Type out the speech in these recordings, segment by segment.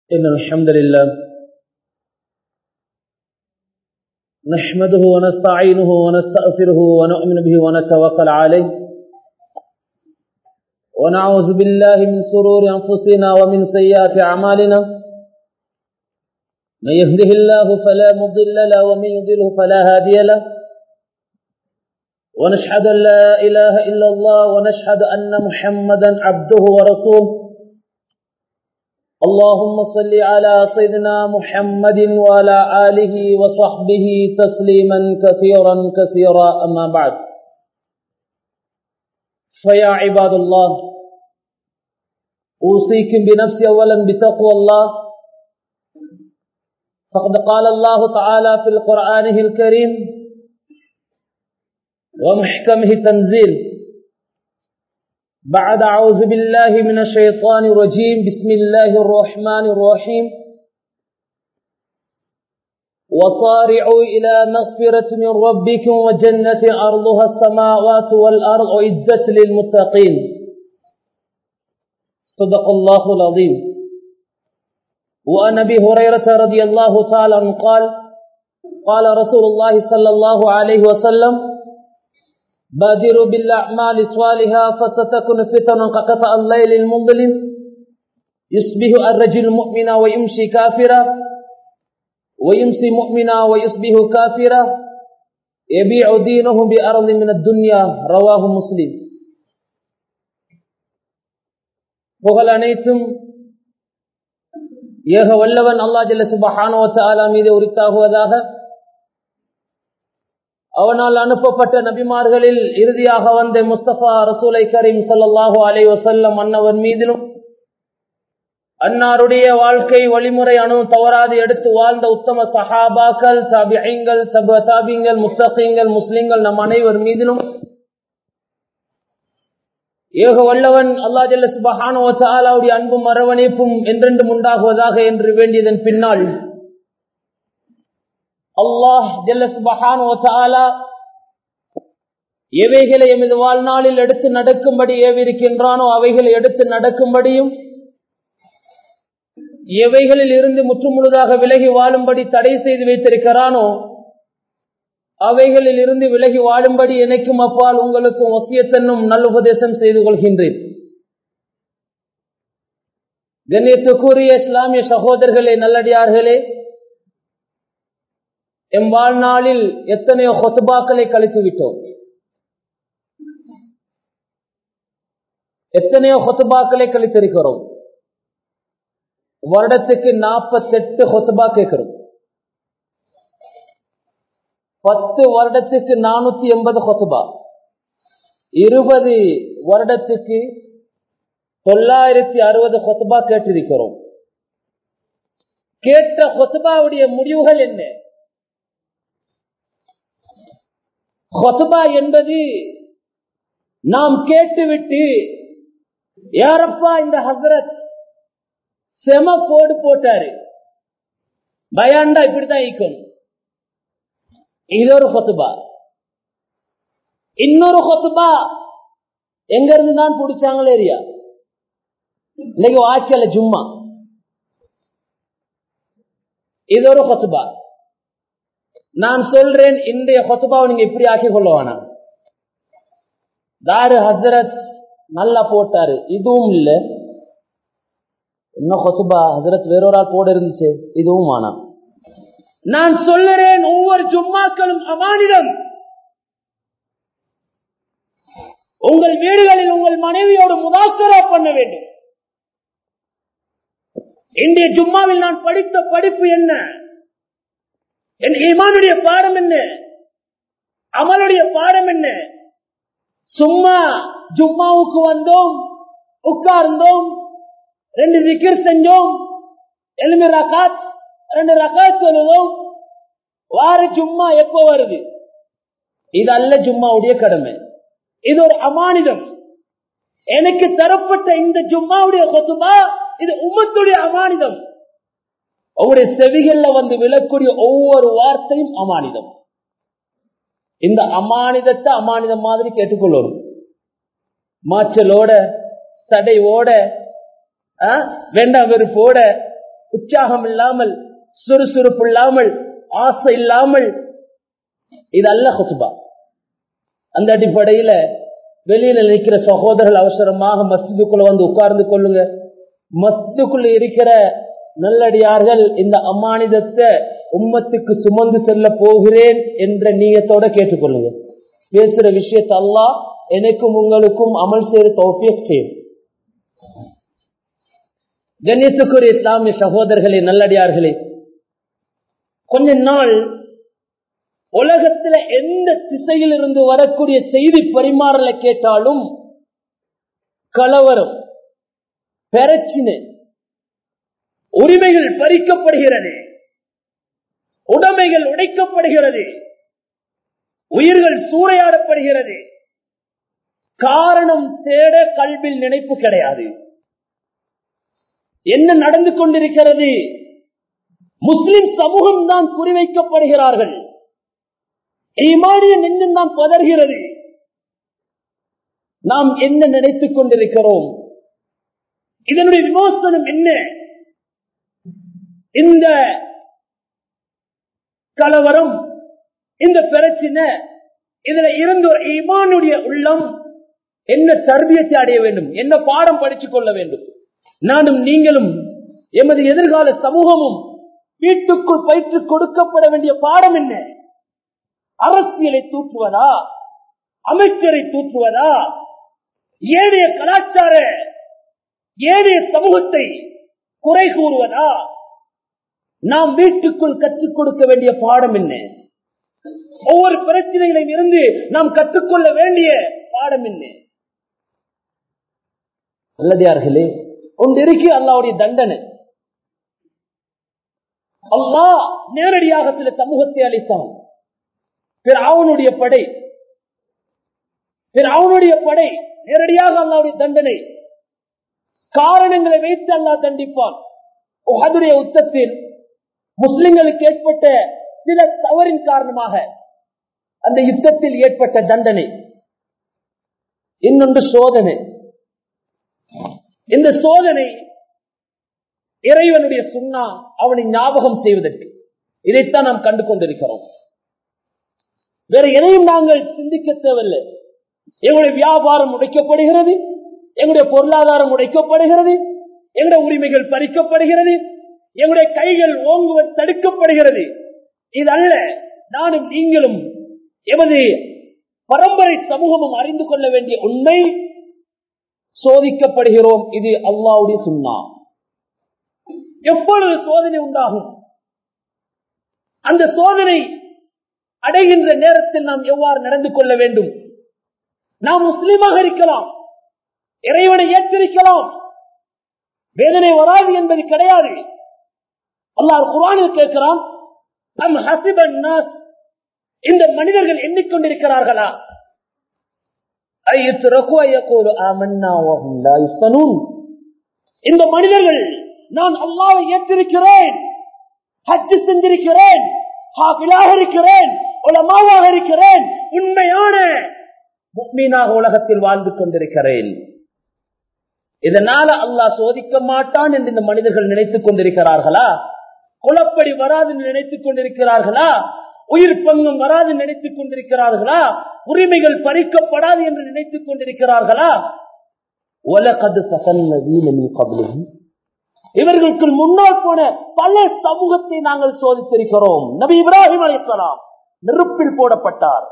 إن الحمد لله نحمده ونستعينه ونستغفره ونؤمن به ونتوكل عليه ونعوذ بالله من سرور أنفسنا ومن سيئات أعمالنا من يهده الله فلا مضل له ومن يضله فلا هادي له ونشهد أن لا إله إلا الله ونشهد أن محمدا عبده ورسوله اللهم صل على سيدنا محمد وعلى آله وصحبه تسليما كثيرا كثيرا أما بعد فيا عباد الله أوصيكم بنفسي أولا بتقوى الله فقد قال الله تعالى في القرآن الكريم ومحكمه تنزيل بعد أعوذ بالله من الشيطان الرجيم بسم الله الرحمن الرحيم وصارعوا إلى مغفرة من ربكم وجنة أرضها السماوات والأرض أعدت للمتقين صدق الله العظيم وعن أبي هريرة رضي الله تعالى عنه قال قال رسول الله صلى الله عليه وسلم بادروا بالأعمال الصالحة فستكون فتن كقطع الليل المظلم يصبح الرجل مؤمنا ويمشي كافرا ويمسي مؤمنا ويصبح كافرا يبيع دينه بأرض من الدنيا رواه مسلم புகழ் அனைத்தும் ஏக வல்லவன் அல்லா ஜல்ல சுபஹானோ தாலா மீது உரித்தாகுவதாக அவனால் அனுப்பப்பட்ட நபிமார்களில் இறுதியாக வந்த முஸ்தபா ரசூலை கரீம் சல்லாஹூ அலை வசல்லம் அன்னவர் மீதிலும் அன்னாருடைய வாழ்க்கை வழிமுறை அணு தவறாது எடுத்து வாழ்ந்த உத்தம சஹாபாக்கள் தாபியங்கள் சப தாபிங்கள் முஸ்தகங்கள் முஸ்லிம்கள் நம் அனைவர் மீதிலும் ஏக வல்லவன் அல்லா ஜல்ல சுபஹானோ தாலாவுடைய அன்பும் அரவணைப்பும் என்றென்றும் உண்டாகுவதாக என்று வேண்டியதன் பின்னால் அல்லாஹ் ஜல்லஸ்பஹான் ஓசாலா எவைகளை எமது வாழ்நாளில் எடுத்து நடக்கும்படி ஏவிருக்கின்றானோ அவைகளை எடுத்து நடக்கும்படியும் எவைகளில் இருந்து முற்றுமுழுதாக விலகி வாழும்படி தடை செய்து வைத்திருக்கிறானோ அவைகளில் இருந்து விலகி வாழும்படி எனக்கும் அப்பால் உங்களுக்கும் ஒசியத்தன்னும் நல்லுபதேசம் செய்து கொள்கின்றேன் கண்ணியத்துக்குரிய இஸ்லாமிய சகோதரர்களே நல்லடியார்களே எம் வாழ்நாளில் எத்தனையோ கொத்துபாக்களை கழித்து விட்டோம் எத்தனையோ கொத்துபாக்களை கழித்திருக்கிறோம் வருடத்துக்கு நாற்பத்தெட்டு கொத்துபா கேட்கிறோம் பத்து வருடத்துக்கு நானூத்தி எண்பது கொத்துபா இருபது வருடத்துக்கு தொள்ளாயிரத்தி அறுபது கொத்துபா கேட்டிருக்கிறோம் கேட்ட கொத்துபாவுடைய முடிவுகள் என்ன ஹொசபா என்பது நாம் கேட்டுவிட்டு யாரப்பா இந்த ஹசரத் செம போடு போட்டாரு பயாண்டா இப்படித்தான் ஈக்கணும் இது ஒரு ஹொசுபா இன்னொரு ஹொசுபா எங்க இருந்து தான் பிடிச்சாங்களே ஏரியா இன்னைக்கு வாய்க்கல ஜும்மா இது ஒரு ஹொசுபா நான் சொல்றேன் இன்றைய கொத்துபாவை நீங்க இப்படி ஆக்கி கொள்ளவானா தாரு ஹசரத் நல்லா போட்டாரு இதுவும் இல்ல இன்னும் கொத்துபா ஹசரத் வேறொரு ஆள் போட இருந்துச்சு இதுவும் ஆனா நான் சொல்லுறேன் ஒவ்வொரு ஜும்மாக்களும் அமானிதம் உங்கள் வீடுகளில் உங்கள் மனைவியோடு முதாக்கரா பண்ண வேண்டும் இன்றைய ஜும்மாவில் நான் படித்த படிப்பு என்ன என் ஈமானுடைய பாடம் என்ன அமலுடைய பாடம் என்ன சும்மா ஜும்மாவுக்கு வந்தோம் உட்கார்ந்தோம் ரெண்டு விக்கர் செஞ்சோம் எலும்பி ரகாத் ரெண்டு ரகாத் சொல்லுதோம் வார ஜும்மா எப்போ வருது இது அல்ல ஜும்மாவுடைய கடமை இது ஒரு அமானிதம் எனக்கு தரப்பட்ட இந்த ஜும்மாவுடைய கொத்துபா இது உமத்துடைய அமானிதம் உங்களுடைய செவிகள்ல வந்து விழக்கூடிய ஒவ்வொரு வார்த்தையும் அமானிதம் இந்த அமானிதத்தை அமானிதம் மாதிரி கேட்டுக்கொள்ளணும் மாச்சலோட சடையோட ஆ, வேண்டாம் வெறுப்போட உற்சாகம் இல்லாமல் சுறுசுறுப்பு இல்லாமல் ஆசை இல்லாமல் இது அல்ல ஹுசுபா அந்த அடிப்படையில வெளியில நிற்கிற சகோதரர்கள் அவசரமாக மஸ்ஜிதுக்குள்ள வந்து உட்கார்ந்து கொள்ளுங்க மஸ்ஜிதுக்குள்ள இருக்கிற நல்லடியார்கள் இந்த அம்மானிதத்தை உம்மத்துக்கு சுமந்து செல்ல போகிறேன் என்ற நீயத்தோட கேட்டுக்கொள்ளுங்க பேசுற விஷயத்தை அல்லாஹ் எனக்கும் உங்களுக்கும் அமல் செய்ய தௌஃபியக் செய்யும் கண்ணியத்துக்குரிய இஸ்லாமிய சகோதரர்களே நல்லடியார்களே கொஞ்ச நாள் உலகத்துல எந்த திசையில் இருந்து வரக்கூடிய செய்தி பரிமாறல கேட்டாலும் கலவரம் பிரச்சினை உரிமைகள் பறிக்கப்படுகிறது உடைமைகள் உடைக்கப்படுகிறது உயிர்கள் சூறையாடப்படுகிறது காரணம் தேட கல்வியில் நினைப்பு கிடையாது என்ன நடந்து கொண்டிருக்கிறது முஸ்லிம் சமூகம் தான் குறிவைக்கப்படுகிறார்கள் ஈமானிய நெஞ்சம் தான் பதறுகிறது நாம் என்ன நினைத்துக் கொண்டிருக்கிறோம் இதனுடைய விமோசனம் என்ன இந்த கலவரம் இந்த பிரச்சனை இதுல இருந்து ஒரு ஈமானுடைய உள்ளம் என்ன தர்பியத்தை அடைய வேண்டும் என்ன பாடம் படித்துக் கொள்ள வேண்டும் நானும் நீங்களும் எமது எதிர்கால சமூகமும் வீட்டுக்குள் பயிற்று கொடுக்கப்பட வேண்டிய பாடம் என்ன அரசியலை தூற்றுவதா அமைச்சரை தூற்றுவதா ஏனைய கலாச்சார ஏனைய சமூகத்தை குறை கூறுவதா நாம் வீட்டுக்குள் கற்றுக் கொடுக்க வேண்டிய பாடம் என்ன ஒவ்வொரு பிரச்சனைகளையும் இருந்து நாம் கற்றுக்கொள்ள வேண்டிய பாடம் என்ன நல்லதார்களே ஒன்று இருக்கு அல்லாவுடைய தண்டனை அல்லா நேரடியாக சில சமூகத்தை அளித்தான் அவனுடைய படை அவனுடைய படை நேரடியாக அல்லாவுடைய தண்டனை காரணங்களை வைத்து அல்லா தண்டிப்பான் உஹதுடைய உத்தத்தில் முஸ்லிம்களுக்கு ஏற்பட்ட சில தவறின் காரணமாக அந்த யுத்தத்தில் ஏற்பட்ட தண்டனை இன்னொன்று சோதனை இந்த சோதனை இறைவனுடைய சுண்ணா அவனை ஞாபகம் செய்வதற்கு இதைத்தான் நாம் கண்டு கொண்டிருக்கிறோம் வேற எதையும் நாங்கள் சிந்திக்க தேவையில்லை எங்களுடைய வியாபாரம் உடைக்கப்படுகிறது எங்களுடைய பொருளாதாரம் உடைக்கப்படுகிறது எங்களுடைய உரிமைகள் பறிக்கப்படுகிறது எங்களுடைய கைகள் ஓங்குவது தடுக்கப்படுகிறது இது அல்ல நானும் நீங்களும் எமது பரம்பரை சமூகமும் அறிந்து கொள்ள வேண்டிய உண்மை சோதிக்கப்படுகிறோம் இது அல்லாவுடைய சுண்ணா எப்பொழுது சோதனை உண்டாகும் அந்த சோதனை அடைகின்ற நேரத்தில் நாம் எவ்வாறு நடந்து கொள்ள வேண்டும் நாம் முஸ்லீமாக இருக்கலாம் இறைவனை ஏற்றிருக்கலாம் வேதனை வராது என்பது கிடையாது அல்லாஹ் குரானில் கேட்கிறான் அம் ஹசிபன் இந்த மனிதர்கள் எண்ணிக்கொண்டிருக்கிறார்களா இந்த மனிதர்கள் நான் அல்லாவை ஏற்றிருக்கிறேன் ஹஜ்ஜு செஞ்சிருக்கிறேன் இருக்கிறேன் உலமாவாக இருக்கிறேன் உண்மையான முக்மீனாக உலகத்தில் வாழ்ந்து கொண்டிருக்கிறேன் இதனால அல்லாஹ் சோதிக்க மாட்டான் என்று இந்த மனிதர்கள் நினைத்துக் கொண்டிருக்கிறார்களா குலப்படி வராது நினைத்துக் கொண்டிருக்கிறார்களா உயிர் பங்கம் வராது நினைத்துக் கொண்டிருக்கிறார்களா உரிமைகள் பறிக்கப்படாது என்று நினைத்துக் கொண்டிருக்கிறார்களா உலகது கபலும் இவர்களுக்கு முன்னால் போன பல சமூகத்தை நாங்கள் சோதித்திருக்கிறோம் நபி இப்ராஹிம் அலிசலாம் நெருப்பில் போடப்பட்டார்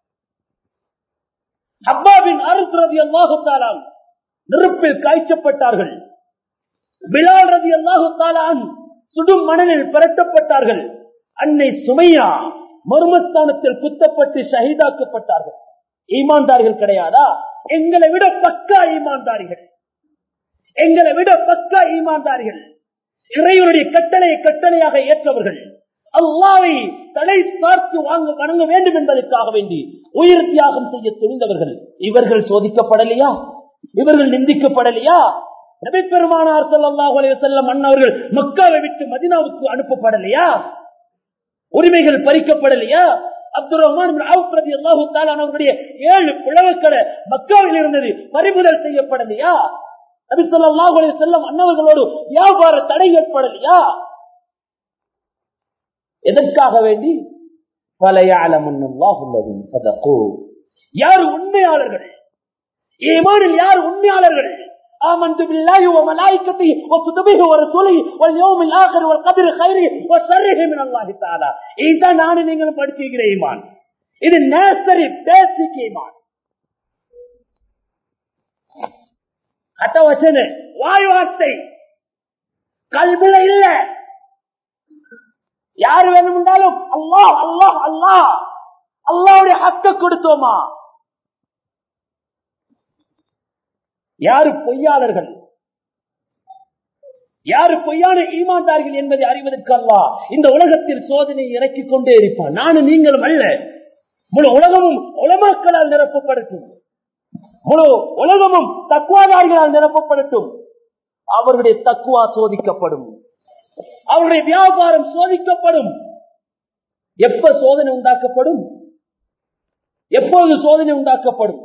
ஹப்பாவின் அருள் அல்லாஹுத்தாலான் நெருப்பில் காய்ச்சப்பட்டார்கள் பிலால் ரதி அல்லாஹுத்தாலான் சுடும் மணலில் பரட்டப்பட்டார்கள் அன்னை சுமையா மர்மஸ்தானத்தில் குத்தப்பட்டு ஷஹீதாக்கப்பட்டார்கள் ஈமான்தார்கள் கிடையாதா எங்களை விட பக்கா ஈமான்தாரிகள் எங்களை விட பக்கா ஈமான்தாரிகள் இறைவனுடைய கட்டளையை கட்டளையாக ஏற்றவர்கள் அல்லாவை தலை பார்த்து வாங்க வணங்க வேண்டும் என்பதற்காக வேண்டி உயிர் தியாகம் செய்ய துணிந்தவர்கள் இவர்கள் சோதிக்கப்படலையா இவர்கள் நிந்திக்கப்படலையா நபி பெருமானார் ஸல்லல்லாஹு அலைஹி வஸல்லம் அண்ணவர்கள் மக்காவை விட்டு மதீனாவுக்கு அனுப்பப்படலையா உரிமைகள் பறிக்கப்படலையா அப்துல் ரஹ்மான் பின் அவுஃப் ரலியல்லாஹு தஆலா அவர்களுடைய ஏழு பிளவுக்களை மக்காவில் இருந்தது பறிமுதல் செய்யப்படலையா நபி ஸல்லல்லாஹு அலைஹி வஸல்லம் அன்னவர்களோடு வியாபார தடை ஏற்படலையா எதற்காக வேண்டி பலையாளமுல்லாஹுல்லதும் சதகு யார் உண்மையாளர்கள் ஈமானில் யார் உண்மையாளர்கள் آمنت بالله وملائكته وكتبه ورسوله واليوم الآخر والقدر خيره وشره من الله تعالى இதுதான் நானும் நீங்களும் படிச்சிருக்கிற ஈமான் இது நேசரி பேசிக் ஈமான் அட்ட வச்சது வாய் வார்த்தை கல்வில இல்ல யார் வேணும்னாலும் அல்லாஹ் அல்லாஹ் அல்லாஹ் அல்லாவுடைய ஹக்க கொடுத்தோமா யாரு பொய்யாளர்கள் யாரு பொய்யான ஈமான்தார்கள் என்பதை அறிவதற்கு அல்லா இந்த உலகத்தில் சோதனை இறக்கிக் கொண்டே இருப்பான் நானும் நீங்களும் அல்ல முழு உலகமும் உலமாக்களால் நிரப்பப்படட்டும் முழு உலகமும் தக்குவாதாரிகளால் நிரப்பப்படட்டும் அவர்களுடைய தக்குவா சோதிக்கப்படும் அவருடைய வியாபாரம் சோதிக்கப்படும் எப்ப சோதனை உண்டாக்கப்படும் எப்பொழுது சோதனை உண்டாக்கப்படும்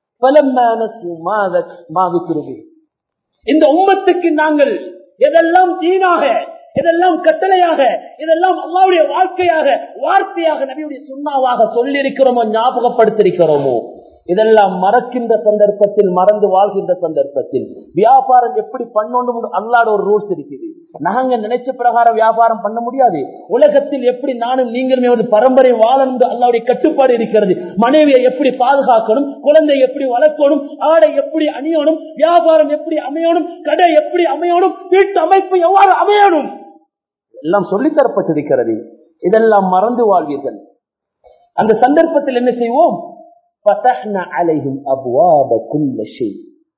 இந்த உம்மத்துக்கு நாங்கள் எதெல்லாம் தீனாக இதெல்லாம் கட்டளையாக இதெல்லாம் அல்லாவுடைய வாழ்க்கையாக வார்த்தையாக நபியுடைய சுண்ணாவாக சொல்லியிருக்கிறோமோ ஞாபகப்படுத்திருக்கிறோமோ இதெல்லாம் மறக்கின்ற சந்தர்ப்பத்தில் மறந்து வாழ்கின்ற சந்தர்ப்பத்தில் வியாபாரம் எப்படி பண்ணணும் அல்லாட ஒரு ரூல்ஸ் இருக்குது நாங்க நினைச்ச பிரகாரம் வியாபாரம் பண்ண முடியாது உலகத்தில் எப்படி நானும் நீங்களும் எவது பரம்பரை வாழணும் அல்லாவுடைய கட்டுப்பாடு இருக்கிறது மனைவியை எப்படி பாதுகாக்கணும் குழந்தை எப்படி வளர்க்கணும் ஆடை எப்படி அணியணும் வியாபாரம் எப்படி அமையணும் கடை எப்படி அமையணும் வீட்டு அமைப்பு எவ்வாறு அமையணும் எல்லாம் சொல்லித்தரப்பட்டிருக்கிறது இதெல்லாம் மறந்து வாழ்வீர்கள் அந்த சந்தர்ப்பத்தில் என்ன செய்வோம் فتحنا عليهم أبواب كل شيء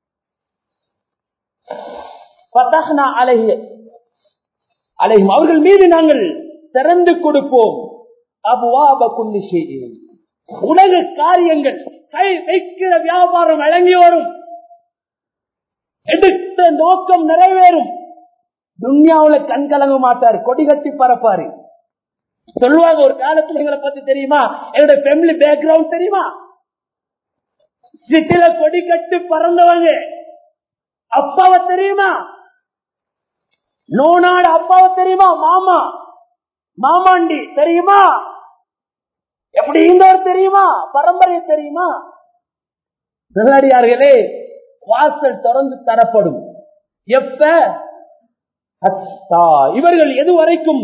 فتحنا عليه عليهم அவர்கள் மீது நாங்கள் திறந்து கொடுப்போம் அபுவாப குல்லி செய்யும் உலக காரியங்கள் கை வைக்கிற வியாபாரம் வழங்கி வரும் எடுத்த நோக்கம் நிறைவேறும் துன்யாவுல கண் கலங்க மாட்டார் கொடி கட்டி பரப்பாரு சொல்லுவாங்க ஒரு காலத்துல எங்களை பத்தி தெரியுமா என்னோட ஃபேமிலி பேக்ரவுண்ட் தெரியுமா சிட்டில கொடி கட்டு பறந்தவங்க அப்பாவை தெரியுமா நோனாடு அப்பாவை தெரியுமா மாமா மாமாண்டி தெரியுமா எப்படி இருந்தவர் தெரியுமா பரம்பரை தெரியுமா நல்லடியார்களே வாசல் திறந்து தரப்படும் எப்ப இவர்கள் எது வரைக்கும்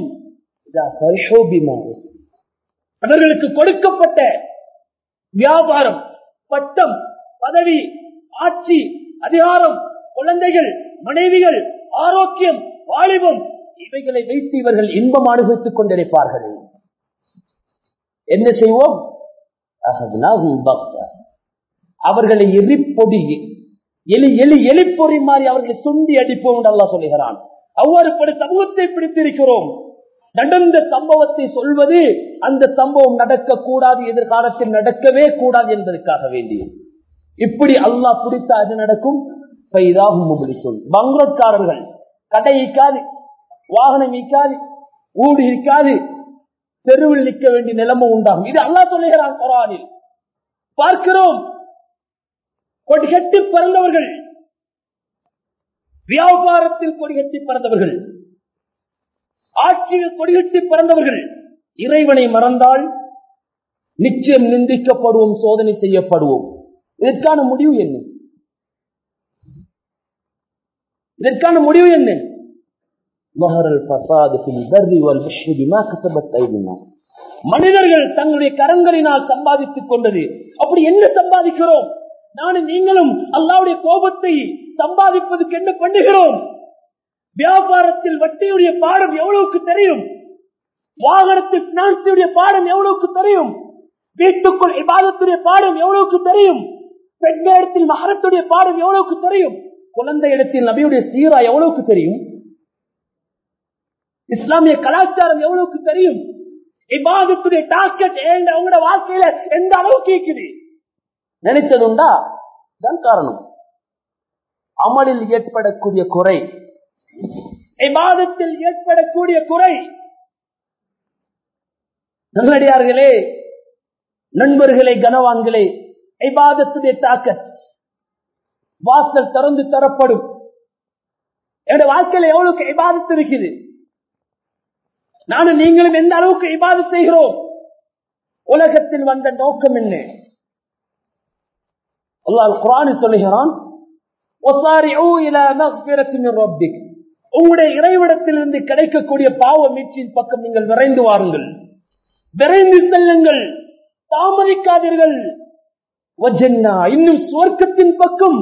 அவர்களுக்கு கொடுக்கப்பட்ட வியாபாரம் பட்டம் பதவி ஆட்சி அதிகாரம் குழந்தைகள் மனைவிகள் ஆரோக்கியம் வாலிபம் இவைகளை வைத்து இவர்கள் இன்பம் அனுபவித்துக் கொண்டிருப்பார்கள் என்ன செய்வோம் அவர்களை எரிப்பொடி எலி எலி எலிப்பொறி மாதிரி அவர்களை சுண்டி அடிப்போம் என்று அல்லா சொல்லுகிறான் அவ்வாறு படி சமூகத்தை பிடித்திருக்கிறோம் நடந்த சம்பவத்தை சொல்வது அந்த சம்பவம் நடக்க கூடாது எதிர்காலத்தில் நடக்கவே கூடாது என்பதற்காக வேண்டியது இப்படி அல்லாஹ் பிடித்த அது நடக்கும் பங்கரோட்காரர்கள் கடை இக்காது வாகனம் இக்காது ஊடு இருக்காது தெருவில் நிற்க வேண்டிய நிலைமை உண்டாகும் இது அல்லா சொல்லுகிறான் குரானில் பார்க்கிறோம் கொடிகட்டி பிறந்தவர்கள் வியாபாரத்தில் கொடிகட்டி பிறந்தவர்கள் ஆட்சியில் கொடிகட்டி பிறந்தவர்கள் இறைவனை மறந்தால் நிச்சயம் நிந்திக்கப்படுவோம் சோதனை செய்யப்படுவோம் இதற்கான முடிவு என்ன இதற்கான முடிவு என்ன மனிதர்கள் தங்களுடைய கரங்களினால் சம்பாதித்துக் கொண்டது அப்படி என்ன சம்பாதிக்கிறோம் நானும் நீங்களும் அல்லாவுடைய கோபத்தை சம்பாதிப்பதற்கு என்ன பண்ணுகிறோம் வியாபாரத்தில் வட்டியுடைய பாடம் எவ்வளவுக்கு தெரியும் வாகனத்தில் பினான்சியுடைய பாடம் எவ்வளவுக்கு தெரியும் வீட்டுக்குள் இபாதத்துடைய பாடம் எவ்வளவுக்கு தெரியும் பெண்களிடத்தில் மகரத்துடைய பாடம் எவ்வளவுக்கு தெரியும் குழந்தை இடத்தில் நபியுடைய சீரா எவ்வளவுக்கு தெரியும் இஸ்லாமிய கலாச்சாரம் எவ்வளவுக்கு தெரியும் இபாதத்துடைய டார்கெட் அவங்களோட வாழ்க்கையில எந்த அளவுக்கு இருக்குது நினைச்சதுண்டா தான் காரணம் அமலில் ஏற்படக்கூடிய குறை இபாதத்தில் ஏற்படக்கூடிய குறை நல்லடியார்களே நண்பர்களே கனவான்களே இபாதத்துடைய தாக்கத் வாசல் திறந்து தரப்படும் என்னோட வாழ்க்கையில எவ்வளவுக்கு இபாதத்து இருக்குது நானும் நீங்களும் எந்த அளவுக்கு இபாதத் செய்கிறோம் உலகத்தில் வந்த நோக்கம் என்ன அல்லாஹ் குரானி சொல்லுகிறான் وَصَارِعُوا إِلَى مَغْفِرَةٍ مِنْ رَبِّكَ உங்களுடைய இறைவிடத்திலிருந்து கிடைக்கக்கூடிய பாவ மீட்சியின் பக்கம் நீங்கள் விரைந்து வாருங்கள் விரைந்து செல்லுங்கள் தாமதிக்காதீர்கள் வஜன்னா இன்னும் சுவர்க்கத்தின் பக்கம்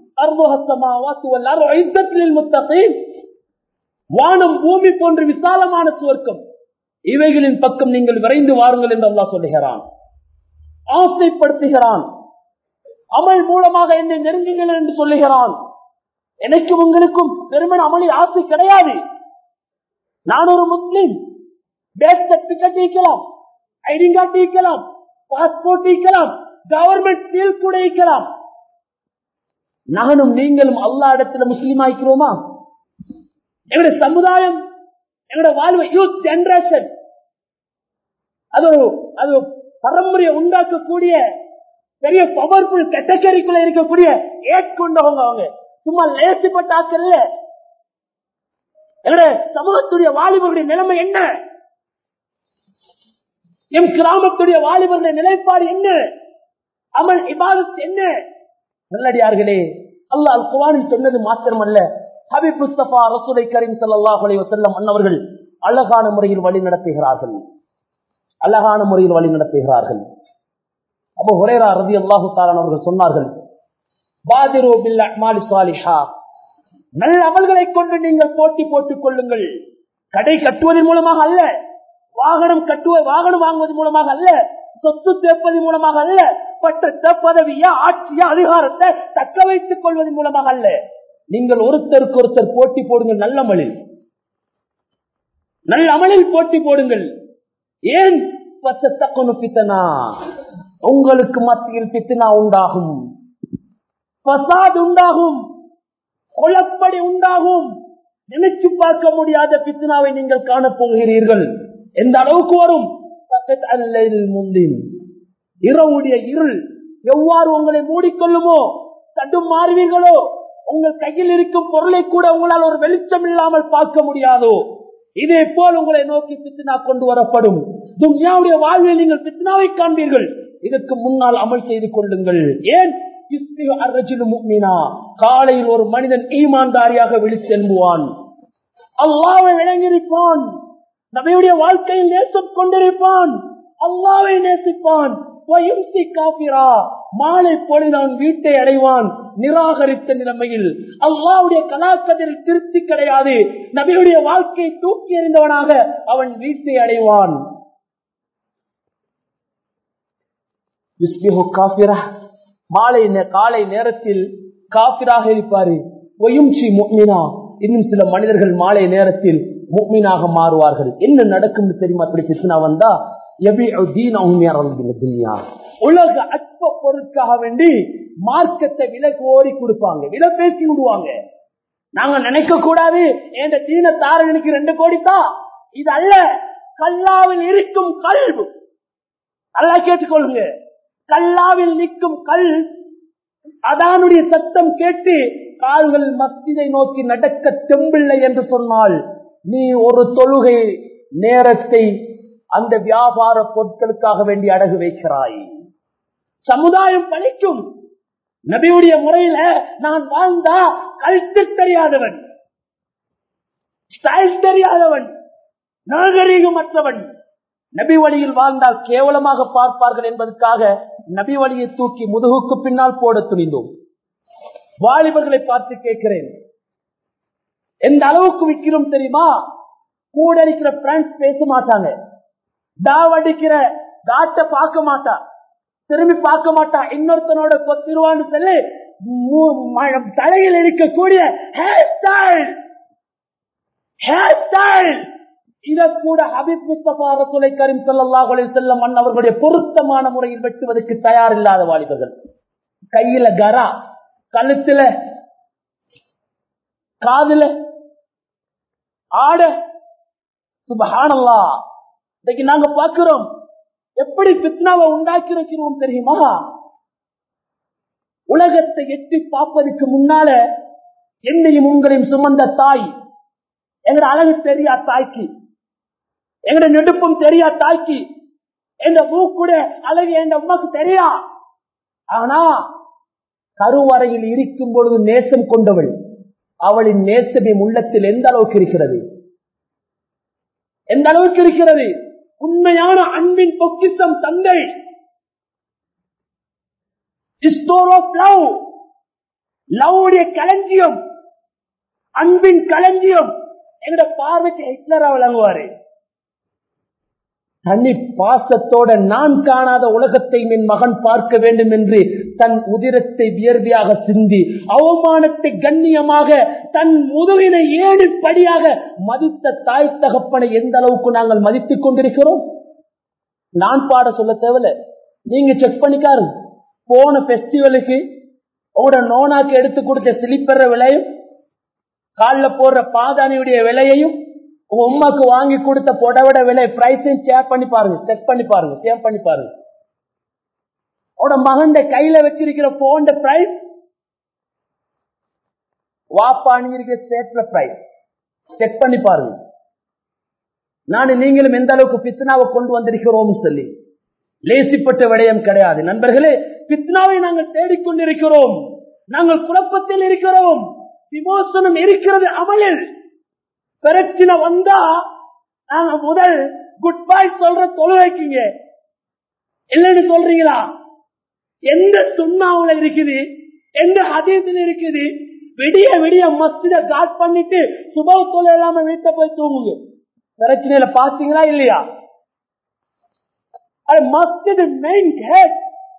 வானம் பூமி போன்று விசாலமான சுவர்க்கம் இவைகளின் பக்கம் நீங்கள் விரைந்து வாருங்கள் என்று அல்லாஹ் சொல்லுகிறான் ஆசைப்படுத்துகிறான் அமல் மூலமாக என்னை நெருங்குங்கள் என்று சொல்லுகிறான் எனக்கும் உங்களுக்கும் பெருமன் அமலில் ஆசை கிடையாது நான் ஒரு முஸ்லிம் டேட் சர்டிபிகேட் ஈக்கலாம் ஐடி கார்டு ஈக்கலாம் பாஸ்போர்ட் ஈக்கலாம் கவர்மெண்ட் சீல் கூட ஈக்கலாம் நானும் நீங்களும் அல்லா இடத்துல முஸ்லீம் ஆயிக்கிறோமா எங்களுடைய சமுதாயம் எங்களுடைய வாழ்வு யூத் ஜெனரேஷன் அது ஒரு அது ஒரு பரம்பரையை உண்டாக்கக்கூடிய பெரிய பவர்ஃபுல் கேட்டகரிக்குள்ள இருக்கக்கூடிய ஏற்கொண்டவங்க அவங்க சும்மா லேசிப்பட்ட ஆட்கள் இல்ல எங்களுடைய சமூகத்துடைய வாலிபர்களுடைய நிலைமை என்ன எம் கிராமத்துடைய வாலிபர்களுடைய நிலைப்பாடு என்ன அமல் இபாதத் என்ன நல்லடியார்களே அல்லாஹ் குவானில் சொன்னது மாத்திரமல்ல ஹபீப் முஸ்தபா ரசூலை கரீம் ஸல்லல்லாஹு அலைஹி வஸல்லம் அன்னவர்கள் அழகான முறையில் வழி நடத்துகிறார்கள் அழகான முறையில் வழி நடத்துகிறார்கள் அப்போ ஹுரேரா ரலியல்லாஹு தஆலா அவர்கள் சொன்னார்கள் பாதிரு பில் அமாலி சாலிஹா நல்ல அமல்களை கொண்டு நீங்கள் போட்டி போட்டுக் கொள்ளுங்கள் கடை கட்டுவதன் மூலமாக அல்ல வாகனம் கட்டுவ வாகனம் வாங்குவதன் மூலமாக அல்ல சொத்து சேர்ப்பதன் மூலமாக அல்ல பட்டத்தை பதவியா ஆட்சியா அதிகாரத்தை தக்க வைத்துக் கொள்வதன் மூலமாக அல்ல நீங்கள் ஒருத்தருக்கு ஒருத்தர் போட்டி போடுங்கள் நல்ல அமலில் நல்ல அமலில் போட்டி போடுங்கள் ஏன் பத்தத்தக்கொனு பித்தனா உங்களுக்கு மத்தியில் பித்தனா உண்டாகும் பசாத் உண்டாகும் குழப்படி உண்டாகும் நினைச்சு பார்க்க முடியாத பித்னாவை நீங்கள் காணப்போகிறீர்கள் எந்த அளவுக்கு வரும் முந்தின் இரவுடைய இருள் எவ்வாறு உங்களை மூடிக்கொள்ளுமோ தடும் மாறுவீர்களோ உங்கள் கையில் இருக்கும் பொருளை கூட உங்களால் ஒரு வெளிச்சம் இல்லாமல் பார்க்க முடியாதோ இதே போல் உங்களை நோக்கி பித்னா கொண்டு வரப்படும் துன்யாவுடைய வாழ்வில் நீங்கள் பித்னாவை காண்பீர்கள் இதற்கு முன்னால் அமல் செய்து கொள்ளுங்கள் ஏன் காலையில் ஒரு மனிதன் ஈமான்தாரியாக விழித்தெழும்புவான் அல்லாவை விளங்கியிருப்பான் நம்முடைய வாழ்க்கையில் நேசம் கொண்டிருப்பான் அல்லாவை நேசிப்பான் மாலை பொழுது அவன் வீட்டை அடைவான் நிராகரித்த நிலைமையில் அல்லாவுடைய கலாக்கதில் திருப்தி கிடையாது நபியுடைய வாழ்க்கையை தூக்கி எறிந்தவனாக அவன் வீட்டை அடைவான் மாலை காலை நேரத்தில் காபிராக இருப்பாரு இன்னும் சில மனிதர்கள் மாலை நேரத்தில் முக்மீனாக மாறுவார்கள் என்ன நடக்கும் தெரியுமா அப்படி பிசினா வந்தா உலக அற்ப பொருட்காக வேண்டி மார்க்கத்தை விலை கோரி கொடுப்பாங்க விலை பேசி விடுவாங்க நாங்க நினைக்க கூடாது என் தீன தாரனுக்கு ரெண்டு கோடி தான் இது அல்ல கல்லாவில் இருக்கும் கல்வு நல்லா கேட்டுக்கொள்ளுங்க கல்லாவில் நிற்கும் கல் அதானுடைய சத்தம் கேட்டு கால்கள் மஸ்திதை நோக்கி நடக்க தெம்பில்லை என்று சொன்னால் நீ ஒரு தொழுகை நேரத்தை அந்த வியாபார பொருட்களுக்காக வேண்டி அடகு வைக்கிறாய் சமுதாயம் பழிக்கும் நபியுடைய முறையில நான் வாழ்ந்தா கழுத்து தெரியாதவன் ஸ்டைல் தெரியாதவன் நாகரீகமற்றவன் நபி வழியில் வாழ்ந்தால் கேவலமாக பார்ப்பார்கள் என்பதற்காக நபி வழியை தூக்கி முதுகுக்கு பின்னால் போட துணிந்தோம் வாலிபர்களை பார்த்து கேட்கிறேன் எந்த அளவுக்கு விற்கிறோம் தெரியுமா கூட இருக்கிற பிரான்ஸ் பேச மாட்டாங்க டாவடிக்கிற தாட்டை பார்க்க மாட்டா திரும்பி பார்க்க மாட்டா இன்னொருத்தனோட கொத்திருவான்னு சொல்லி தலையில் இருக்கக்கூடிய ஹேர் ஸ்டைல் ஹேர் ஸ்டைல் இத கூட ஹபீப் முஸ்தபா ரசூலை கரீம் ஸல்லல்லாஹு அலைஹி வஸல்லம் அவர்களுடைய பொருத்தமான முறையில் வெட்டுவதற்கு தயார் இல்லாத வாலிபர்கள் கையில கரா கழுத்துல காதுல ஆட சுபஹானல்லா இன்னைக்கு நாங்க பார்க்கிறோம் எப்படி பித்னாவை உண்டாக்கி வைக்கிறோம் தெரியுமா உலகத்தை எட்டி பார்ப்பதற்கு முன்னால என்னையும் உங்களையும் சுமந்த தாய் எங்கட அழகு தெரியா தாய்க்கு எங்கட நெடுப்பும் தெரியா தாய்க்கு எந்த மூக்குட அழகு என் உமக்கு தெரியா ஆனா கருவறையில் இருக்கும் பொழுது நேசம் கொண்டவள் அவளின் நேசமே உள்ளத்தில் எந்த அளவுக்கு இருக்கிறது எந்த அளவுக்கு இருக்கிறது உண்மையான அன்பின் பொக்கித்தம் தந்தை ஸ்டோர் ஆஃப் லவ் லவ்வுடைய களஞ்சியம் அன்பின் களஞ்சியம் எங்கட பார்வைக்கு ஹிட்லரா வழங்குவாரு தனி பாசத்தோட நான் காணாத உலகத்தை என் மகன் பார்க்க வேண்டும் என்று தன் உதிரத்தை வியர்வியாக சிந்தி அவமானத்தை கண்ணியமாக தன் முதுகினை ஏழு படியாக மதித்த தாய் தகப்பனை எந்த அளவுக்கு நாங்கள் மதித்துக் கொண்டிருக்கிறோம் நான் பாட சொல்ல தேவையில்ல நீங்க செக் பண்ணிக்காரு போன பெஸ்டிவலுக்கு உங்களோட நோனாக்கு எடுத்து கொடுத்த சிலிப்பற விலையும் காலில் போடுற பாதானியுடைய விலையையும் உங்க உமாக்கு வாங்கி கொடுத்த புடவோட விலை பிரைஸையும் ஷேர் பண்ணி பாருங்க செக் பண்ணி பாருங்க ஷேர் பண்ணி பாருங்க உட மகன் கையில வச்சிருக்கிற போன் பிரைஸ் வாப்பா அணிஞ்சிருக்கிற ஸ்டேட்ல பிரைஸ் செக் பண்ணி பாருங்க நான் நீங்களும் எந்த அளவுக்கு பித்னாவை கொண்டு வந்திருக்கிறோம் சொல்லி லேசிப்பட்ட விடயம் கிடையாது நண்பர்களே பித்னாவை நாங்கள் தேடிக்கொண்டிருக்கிறோம் நாங்கள் குழப்பத்தில் இருக்கிறோம் விமோசனம் இருக்கிறது அமலில் பிரச்சனை வந்தா நாங்க முதல் குட் பை சொல்ற தொழுவைக்குங்க இல்லைன்னு சொல்றீங்களா எந்த சுண்ணாவுல இருக்குது எந்த ஹதீஸ்ல இருக்குது விடிய விடிய மஸ்தித காட் பண்ணிட்டு சுப தொழில் இல்லாம வீட்டை போய் தூங்குங்க பிரச்சனையில பாத்தீங்களா இல்லையா அது மஸ்திது மெயின் கேட்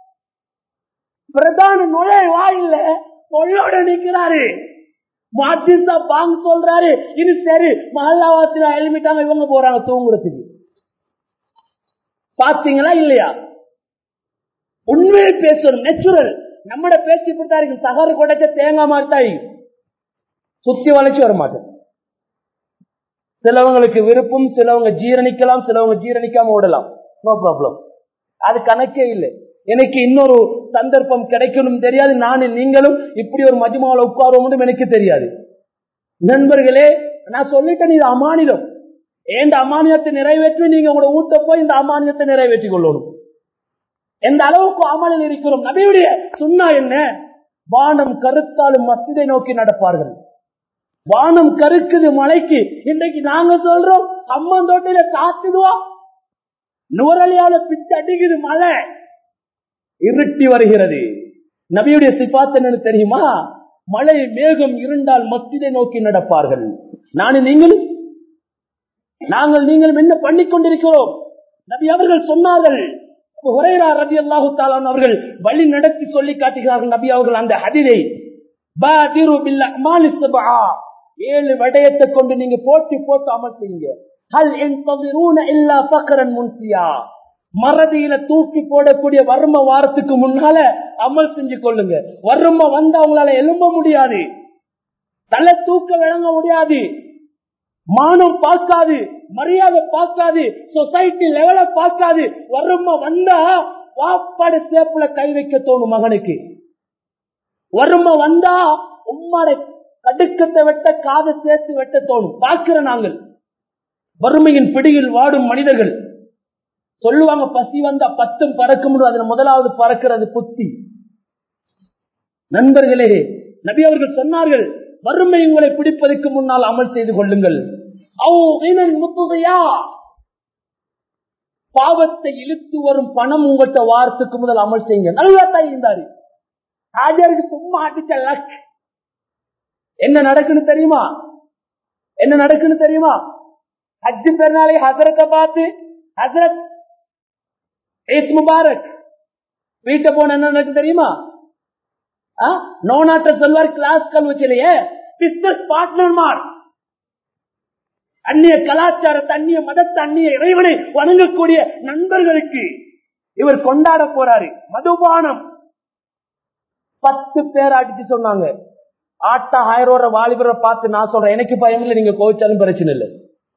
பிரதான நுழைவாயில்ல பொள்ளோட நிக்கிறாரு மாத்திசா பாங்க சொல்றாரு இது சரி மல்லாவாசில எழுமிட்டாங்க இவங்க போறாங்க தூங்குறதுக்கு பாத்தீங்களா இல்லையா உண்மையை பேசணும் நேச்சுரல் நம்மட பேச்சு இப்படித்தான் இருக்கு தகர கொடைச்ச தேங்காய் மாதிரி சுத்தி வளைச்சு வர மாட்டேன் சிலவங்களுக்கு விருப்பம் சிலவங்க ஜீரணிக்கலாம் சிலவங்க ஜீரணிக்காம ஓடலாம் நோ ப்ராப்ளம் அது கணக்கே இல்லை எனக்கு இன்னொரு சந்தர்ப்பம் கிடைக்கணும் தெரியாது நானும் நீங்களும் இப்படி ஒரு மதிமாவில் உட்காருவோம் எனக்கு தெரியாது நண்பர்களே நான் சொல்லிட்டேன் இது அமானிதம் ஏந்த அமானியத்தை நிறைவேற்றி நீங்க உங்களோட ஊட்ட போய் இந்த அமானியத்தை நிறைவேற்றி கொள்ளணும் எந்த அளவுக்கு அமலில் இருக்கிறோம் நபியுடைய சுண்ணா என்ன வானம் கருத்தாலும் மசிதை நோக்கி நடப்பார்கள் வானம் கருக்குது மலைக்கு இன்னைக்கு நாங்க சொல்றோம் அம்மந்தோட்டையில காத்துதுவா நுவரலியால பிச்சு அடிக்குது மழை இருட்டி வருகிறது நபியுடைய சிபாத் என்னன்னு தெரியுமா மழை மேகம் இருந்தால் மத்திதை நோக்கி நடப்பார்கள் நானும் நீங்களும் நாங்கள் நீங்களும் என்ன பண்ணிக் கொண்டிருக்கிறோம் நபி அவர்கள் சொன்னார்கள் ஹுரைரா ரபி அல்லாஹு தாலான் அவர்கள் வழி நடத்தி சொல்லி காட்டுகிறார்கள் நபி அவர்கள் அந்த ஹதிரை ஏழு விடயத்தை கொண்டு நீங்க போட்டி போட்டு அமல் செய்யுங்க ஹல் என் இல்லா பக்கரன் முன்சியா மறதியில தூக்கி போடக்கூடிய வறும வாரத்துக்கு முன்னால அமல் செஞ்சு கொள்ளுங்க வறும வந்து அவங்களால எழும்ப முடியாது தலை தூக்க விளங்க முடியாது மானம் பார்க்காது மரியாதை பார்க்காது சொசைட்டி லெவல பார்க்காது வறும வந்தா வாப்பாடு சேப்புல கை வைக்க தோணும் மகனுக்கு வறும வந்தா உம்மாட கடுக்கத்தை வெட்ட காதை சேர்த்து வெட்ட தோணும் பார்க்கிற நாங்கள் வறுமையின் பிடியில் வாடும் மனிதர்கள் சொல்லுவாங்க பசி வந்தா பத்தும் பறக்கும் அதுல முதலாவது பறக்கிறது புத்தி நண்பர்களே நபி அவர்கள் சொன்னார்கள் வறுமை உங்களை பிடிப்பதற்கு முன்னால் அமல் செய்து கொள்ளுங்கள் பாவத்தை இழுத்து வரும் பணம் உங்கள்கிட்ட வாரத்துக்கு முதல் அமல் செய்யுங்க நல்லா தான் இருந்தாரு ஹாஜருக்கு சும்மா அடிச்ச லக் என்ன நடக்குன்னு தெரியுமா என்ன நடக்குன்னு தெரியுமா ஹஜ்ஜு பெருநாளை ஹசரத்தை பார்த்து ஹசரத் ஏத் முபாரக் வீட்டை போன என்ன நடக்கு தெரியுமா நோனாட்ட சொல்வார் கிளாஸ் கல் வச்சிலேயே பிசினஸ் பார்ட்னர் மார் அந்நிய கலாச்சாரத்தை அந்நிய மதத்தை அந்நிய இறைவனை வணங்கக்கூடிய நண்பர்களுக்கு இவர் கொண்டாட போறாரு மதுபானம் பத்து பேர் அடிச்சு சொன்னாங்க ஆட்டா ஆயிரம் வாலிபரை பார்த்து நான் சொல்றேன் எனக்கு பயம் இல்லை நீங்க கோவிச்சாலும் பிரச்சனை இல்லை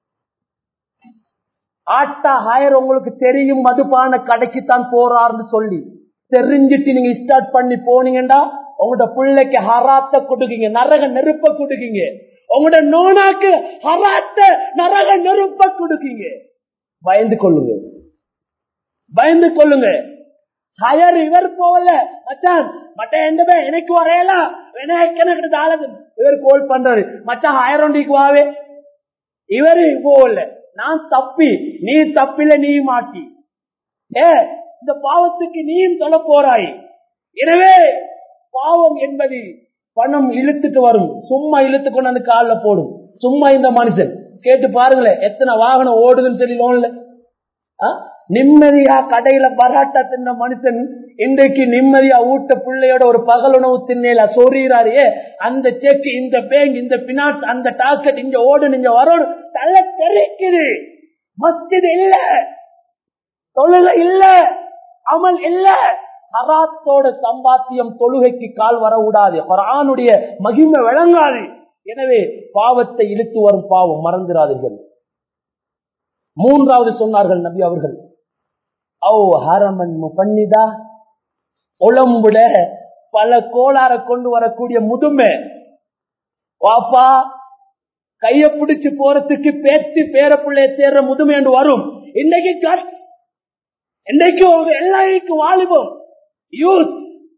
ஆட்டா ஹயர் உங்களுக்கு தெரியும் மதுபான கடைக்கு தான் போறாருன்னு சொல்லி தெரிஞ்சிட்டு நீங்க ஸ்டார்ட் பண்ணி போனீங்கடா உங்களோட பிள்ளைக்கு ஹராத்த கொடுக்கீங்க நரக நெருப்ப கொடுக்கீங்க உங்களோட நோனாக்கு ஹராத்த நரக நெருப்ப கொடுக்கீங்க பயந்து கொள்ளுங்க பயந்து கொள்ளுங்க ஹயர் இவர் போகல மச்சான் மட்ட எந்தமே எனக்கு வரையலாம் எனக்கு எனக்கு தாளது இவர் கோல் பண்றாரு மச்சான் ஹயர் ஒண்டிக்கு வாவே இவரு போகல நான் தப்பி நீ தப்பில நீ மாட்டி ஏ இந்த பாவத்துக்கு நீயும் சொல்ல போறாய் எனவே பாவம் என்பது பணம் இழுத்துட்டு வரும் சும்மா இழுத்து கொண்டு அந்த காலில் போடும் சும்மா இந்த மனுஷன் கேட்டு பாருங்களேன் எத்தனை வாகனம் ஓடுதுன்னு சொல்லி லோன்ல நிம்மதியா கடையில பராட்டா தின்ன மனுஷன் இன்றைக்கு நிம்மதியா ஊட்ட பிள்ளையோட ஒரு பகல் உணவு திண்ணையில சொறிகிறாரே அந்த செக் இந்த பேங்க் இந்த பினான்ஸ் அந்த டாக்கெட் இங்க ஓடு நீங்க வரோடு தலை தெரிக்குது மஸ்ஜித் இல்ல தொழுகை இல்ல அமல் இல்ல ஹராத்தோட சம்பாத்தியம் தொழுகைக்கு கால் வர விடாது குரானுடைய மகிமை விளங்காது எனவே பாவத்தை இழுத்து வரும் பாவம் மறந்துடாதீர்கள் மூன்றாவது சொன்னார்கள் நபி அவர்கள் ஓ ஹரமன் பண்ணிதா உளம்புல பல கோளார கொண்டு வரக்கூடிய முதுமை வாப்பா கைய பிடிச்சு போறதுக்கு பேச்சு பேர பிள்ளைய தேர்ற முதுமை என்று வரும் இன்னைக்கு கட் இன்னைக்கு ஒரு எல்லாருக்கும் வாலிபம் யூத்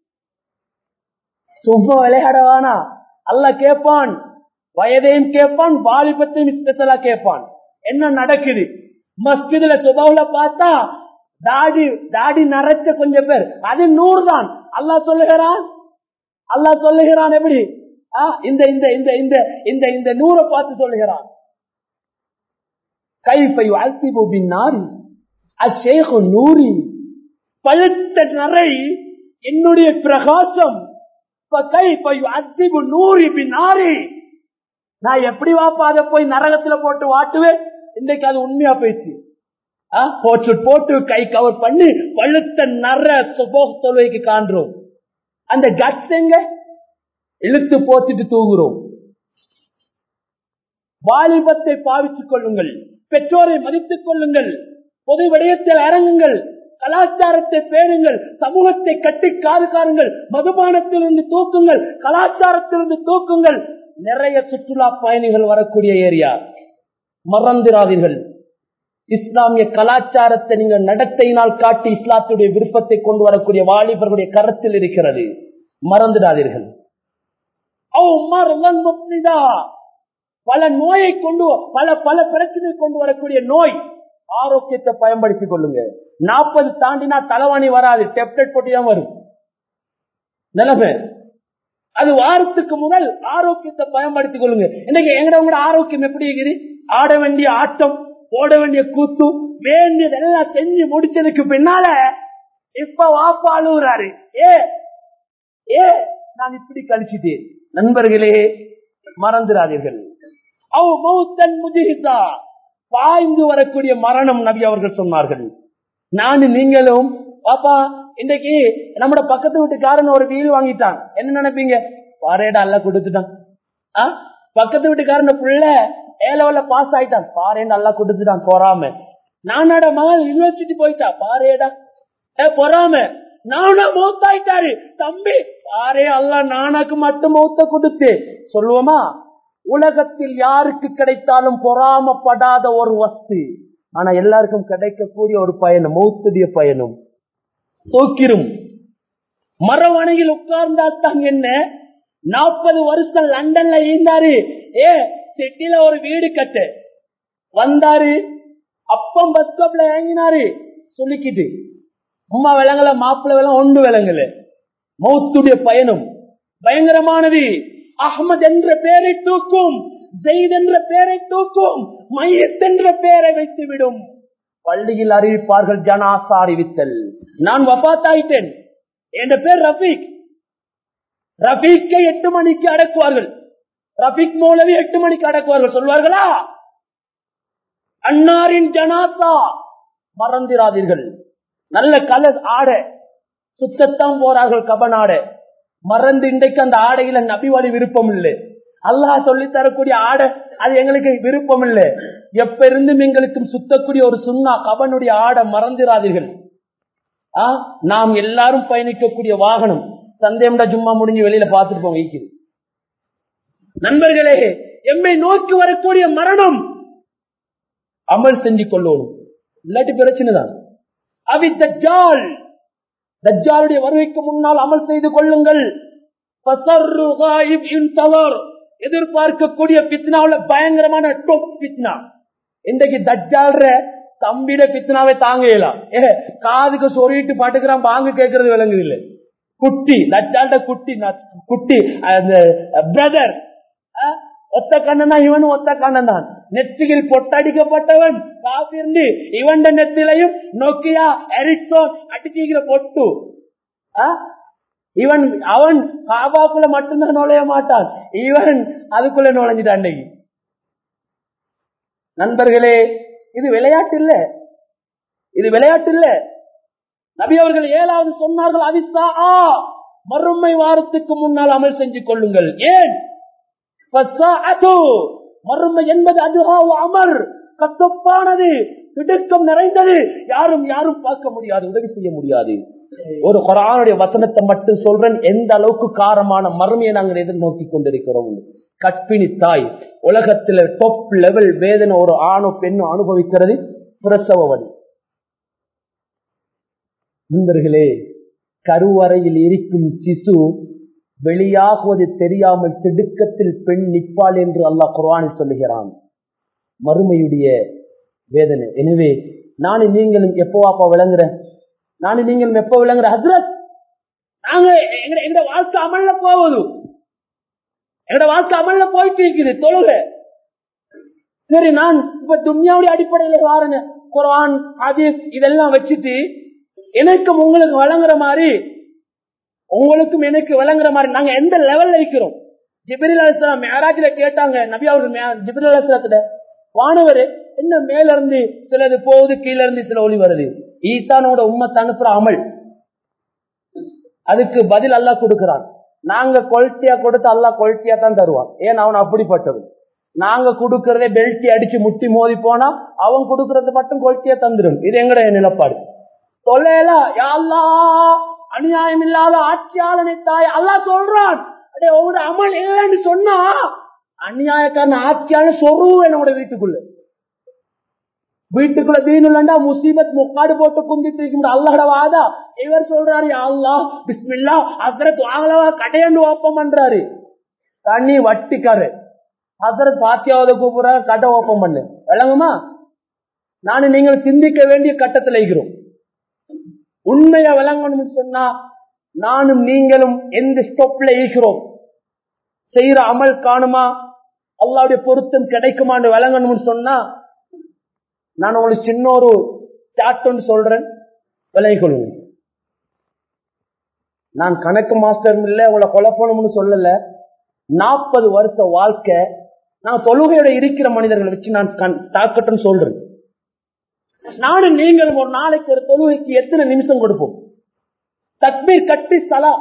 சும்மா விளையாடவானா அல்ல கேட்பான் வயதையும் கேட்பான் வாலிபத்தையும் ஸ்பெஷலா கேட்பான் என்ன நடக்குது மஸ்ஜிதுல சுபாவுல பார்த்தா தாடி தாடி நரைச்ச கொஞ்சம் பேர் அது நூறு தான் அல்லா சொல்லுகிறான் அல்லா சொல்லுகிறான் எப்படி இந்த இந்த இந்த இந்த இந்த இந்த நூறை பார்த்து சொல்லுகிறான் கைப்பை அல்திபு பின்னாரி அச்சேகு நூறி பழுத்த நரை என்னுடைய பிரகாசம் கைப்பை அத்திபு நூறி பின்னாரி நான் எப்படி வாப்பா அதை போய் நரகத்துல போட்டு வாட்டுவேன் இன்றைக்கு அது உண்மையா போயிடுச்சு போட்டு போட்டு கை கவர் பண்ணி பழுத்த நர சுபோக தொழுவைக்கு காண்றோம் அந்த கட்ஸ் எங்க இழுத்து போத்திட்டு தூங்குறோம் வாலிபத்தை பாவித்துக் கொள்ளுங்கள் பெற்றோரை மதித்துக் கொள்ளுங்கள் பொது விடயத்தில் இறங்குங்கள் கலாச்சாரத்தை பேணுங்கள் சமூகத்தை கட்டி காதுகாருங்கள் மதுபானத்திலிருந்து தூக்குங்கள் கலாச்சாரத்திலிருந்து தூக்குங்கள் நிறைய சுற்றுலா பயணிகள் வரக்கூடிய ஏரியா மறந்துடாதீர்கள் இஸ்லாமிய கலாச்சாரத்தை நீங்கள் நடத்தையினால் காட்டி இஸ்லாத்துடைய விருப்பத்தை கொண்டு வரக்கூடிய வாலிபர்களுடைய கருத்தில் இருக்கிறது மறந்துடாதீர்கள் பல நோயை கொண்டு பல பல பிரச்சனை கொண்டு வரக்கூடிய நோய் ஆரோக்கியத்தை பயன்படுத்திக் கொள்ளுங்க நாற்பது தாண்டினா தலைவாணி வராது டெப்லெட் போட்டிதான் வரும் நிலைமை அது வாரத்துக்கு முதல் ஆரோக்கியத்தை பயன்படுத்திக் கொள்ளுங்க இன்னைக்கு எங்கட ஆரோக்கியம் எப்படி இருக்குது ஆட வேண்டிய ஆட்டம் போட வேண்டிய கூத்து வேண்டியதெல்லாம் செஞ்சு முடிச்சதுக்கு பின்னால இப்ப வாப்பா அழுகுறாரு ஏ ஏ நான் இப்படி கழிச்சிட்டேன் நண்பர்களே மறந்துடாதீர்கள் அவ் மௌத்தன் முஜிஹிதா பாய்ந்து வரக்கூடிய மரணம் நபி அவர்கள் சொன்னார்கள் நானும் நீங்களும் பாப்பா இன்னைக்கு நம்மட பக்கத்து வீட்டுக்காரன் ஒரு வீல் வாங்கிட்டான் என்ன நினைப்பீங்க பாரேடா அல்ல கொடுத்துட்டான் பக்கத்து வீட்டுக்காரன் புள்ள ஏலவல்ல பாஸ் ஆயிட்டான் பாரேடா அல்ல கொடுத்துட்டான் பொறாம நானோட மகன் யூனிவர்சிட்டி போயிட்டா பாரேடா ஏ பொறாம நானா மௌத்தாயிட்டாரு தம்பி பாரே அல்ல நானாக்கு மட்டும் மௌத்த கொடுத்து சொல்லுவோமா உலகத்தில் யாருக்கு கிடைத்தாலும் பொறாமப்படாத ஒரு வஸ்து ஆனா எல்லாருக்கும் கிடைக்கக்கூடிய ஒரு பயணம் மௌத்துடைய பயணம் தூக்கிரும் மரவணையில் உட்கார்ந்தாத்தான் என்ன நாற்பது வருஷம் லண்டன்ல இருந்தாரு ஏ சிட்டில ஒரு வீடு கட்டு வந்தாரு அப்பம் பஸ் ஸ்டாப்ல இறங்கினாரு சொல்லிக்கிட்டு உமா விலங்கல மாப்பிள்ள விலங்க ஒன்று விலங்கல மௌத்துடைய பயணம் பயங்கரமானது அகமது என்ற பெயரை தூக்கும் ஜெயித் என்ற பெயரை தூக்கும் மையத் என்ற பெயரை வைத்துவிடும் பள்ளியில் அறிவிப்பார்கள் ஜனாசா அறிவித்தல் நான் வபாத்தாயிட்டேன் என் பேர் ரஃபீக் ரஃபீக்கை எட்டு மணிக்கு அடக்குவார்கள் ரஃபீக் மௌலவி எட்டு மணிக்கு அடக்குவார்கள் சொல்வார்களா அன்னாரின் ஜனாசா மறந்திராதீர்கள் நல்ல கலர் ஆடை சுத்தத்தான் போறார்கள் கபனாட மறந்து இன்றைக்கு அந்த ஆடையில நபி வழி விருப்பம் இல்லை அல்லாஹ் சொல்லி தரக்கூடிய ஆடை அது எங்களுக்கு விருப்பம் இல்லை எப்ப இருந்தும் எங்களுக்கு சுத்தக்கூடிய ஒரு சுண்ணா கபனுடைய ஆடை மறந்துடாதீர்கள் நாம் எல்லாரும் பயணிக்கக்கூடிய வாகனம் சந்தேகம்டா சும்மா முடிஞ்சு வெளியில பார்த்துட்டு போங்க ஈக்குது நண்பர்களே எம்மை நோக்கி வரக்கூடிய மரணம் அமல் செஞ்சு கொள்ளணும் இல்லாட்டி பிரச்சனை தான் அவி தஜ்ஜால் தஜ்ஜாலுடைய வருகைக்கு முன்னால் அமல் செய்து கொள்ளுங்கள் ஃபஸர்ரு காயிப் இன்தவர். எதிர்பார்க்கக்கூடிய பித்னாவுல பயங்கரமான டொப் பித்னா இன்றைக்கு தஜ்ஜால்ற தம்பிட பித்னாவை தாங்க இயலாம் ஏ காதுக்கு சொருகிட்டு பாட்டுக்கிறான் பாங்கு கேட்கறது விளங்குது இல்ல குட்டி தஜ்ஜால்ட குட்டி ந- குட்டி அந்த பிரதர் ஒத்த கண்ணன் தான் இவனும் ஒத்த கண்ணன் தான் நெற்றியில் பொட்டடிக்கப்பட்டவன் காப்பிருந்து இவன் நெத்திலையும் நோக்கியா எரிக்சோன் அடிச்சுக்கிற பொட்டு ஆ? இவன் அவன் காபாக்குள்ள மட்டும்தான் நுழைய மாட்டான் இவன் அதுக்குள்ள நுழைஞ்சிட்டான் அன்னைக்கு நண்பர்களே இது விளையாட்டு இல்ல இது விளையாட்டு இல்ல நபி அவர்கள் ஏழாவது சொன்னார்கள் அவிசா மறுமை வாரத்துக்கு முன்னால் அமல் செஞ்சு கொள்ளுங்கள் ஏன் ஃபஸ்ஸாஅத்து. மறுமை என்பது அதுஹாவு அமர் கத்தப்பானது திடுக்கம் நிறைந்தது யாரும் யாரும் பார்க்க முடியாது உதவி செய்ய முடியாது ஒரு குரானுடைய வசனத்தை மட்டும் சொல்றேன் எந்த அளவுக்கு காரமான மறுமையை நாங்கள் எதிர்நோக்கி கொண்டிருக்கிறோம் கற்பிணி தாய் உலகத்துல டொப் லெவல் வேதனை ஒரு ஆணோ பெண்ணோ அனுபவிக்கிறது பிரசவ வலி நண்பர்களே கருவறையில் இருக்கும் சிசு வெளியாகுவது தெரியாமல் திடுக்கத்தில் பெண் நிற்பாள் என்று அல்லாஹ் குர்ஆனில் சொல்லுகிறான் மறுமையுடைய வேதனை எனவே நானும் நீங்களும் எப்போவாப்பா விளங்குற நானும் நீங்களும் எப்போ விளங்குற ஹஸ்ரத் நாங்க எங்க எங்க வாழ்க்கை அமல்ல போவது எங்கட வாழ்க்கை அமல்ல போயிட்டு இருக்குது தொழுக சரி நான் இப்ப துன்யாவுடைய அடிப்படையில வாரேன் குர்ஆன் ஹதீஸ் இதெல்லாம் வச்சுட்டு எனக்கும் உங்களுக்கு வழங்குற மாதிரி உங்களுக்கும் எனக்கு விளங்குற மாதிரி நாங்க எந்த லெவல்ல இருக்கிறோம் ஜிபிரில் அலிஸ்லாம் மேராஜில கேட்டாங்க நபி அவர்கள் மே- ஜிப்ரீல் அலிஸ்லாத்துல வானவர் என்ன மேல இருந்து சிலது போகுது கீழ இருந்து சில ஒளி வருது ஈசானோட உம்மத்தை அனுப்புற அமல் அதுக்கு பதில் அல்லாஹ் கொடுக்கிறான் நாங்க கொல்ட்டியா கொடுத்து அல்லாஹ் கொல்ட்டியா தான் தருவான் ஏன் அவன் அப்படிப்பட்டது நாங்க கொடுக்கறதே பெல்ட்டி அடிச்சு முட்டி மோதி போனா அவன் கொடுக்கறது மட்டும் கொல்ட்டியா தந்துடும் இது எங்கட நிலப்பாடு தொல்லையில யாழ்லா அநியாயம் இல்லாத ஆட்சியாளனை தாய் அல்லாஹ் சொல்றான் அடே உங்களோட அமல் இல்லைன்னு சொன்னா அநியாயக்காரன் ஆட்சியாளன் சொருவு என்னோட வீட்டுக்குள்ள வீட்டுக்குள்ள தீனுலண்டா முசீபத் முக்காடு போட்டு குந்திட்டு இருக்க அல்லாஹட வாதா இவர் சொல்றாரு யா அல்லாஹ் பிஸ்மில்லா ஹசரத் வாங்கலவா கடையண்டு ஓப்பம் பண்றாரு தண்ணி வட்டிக்காரு ஹசரத் பாத்தியாவத கூப்பிடுற கடை ஓப்பம் பண்ணு விளங்குமா நானும் நீங்கள் சிந்திக்க வேண்டிய கட்டத்தில் இருக்கிறோம் உண்மையை விளங்கணும்னு சொன்னா நானும் நீங்களும் எந்த ஸ்டெப்ல இருக்கிறோம் செய்யற அமல் காணுமா அல்லாவுடைய பொருத்தம் கிடைக்குமான்னு விளங்கணும்னு சொன்னா நான் உங்களுக்கு சின்ன ஒரு சாட் ஒன்று சொல்றேன் விலகிக் கொள்ளுங்க நான் கணக்கு மாஸ்டர் இல்ல உங்களை குழப்பணும்னு சொல்லல நாற்பது வருஷ வாழ்க்கை நான் தொழுகையோட இருக்கிற மனிதர்களை வச்சு நான் கண்- தாக்கட்டும்னு சொல்றேன் நானும் நீங்களும் ஒரு நாளைக்கு ஒரு தொழுகைக்கு எத்தனை நிமிஷம் கொடுப்போம் தக்பீர் கட்டி சலா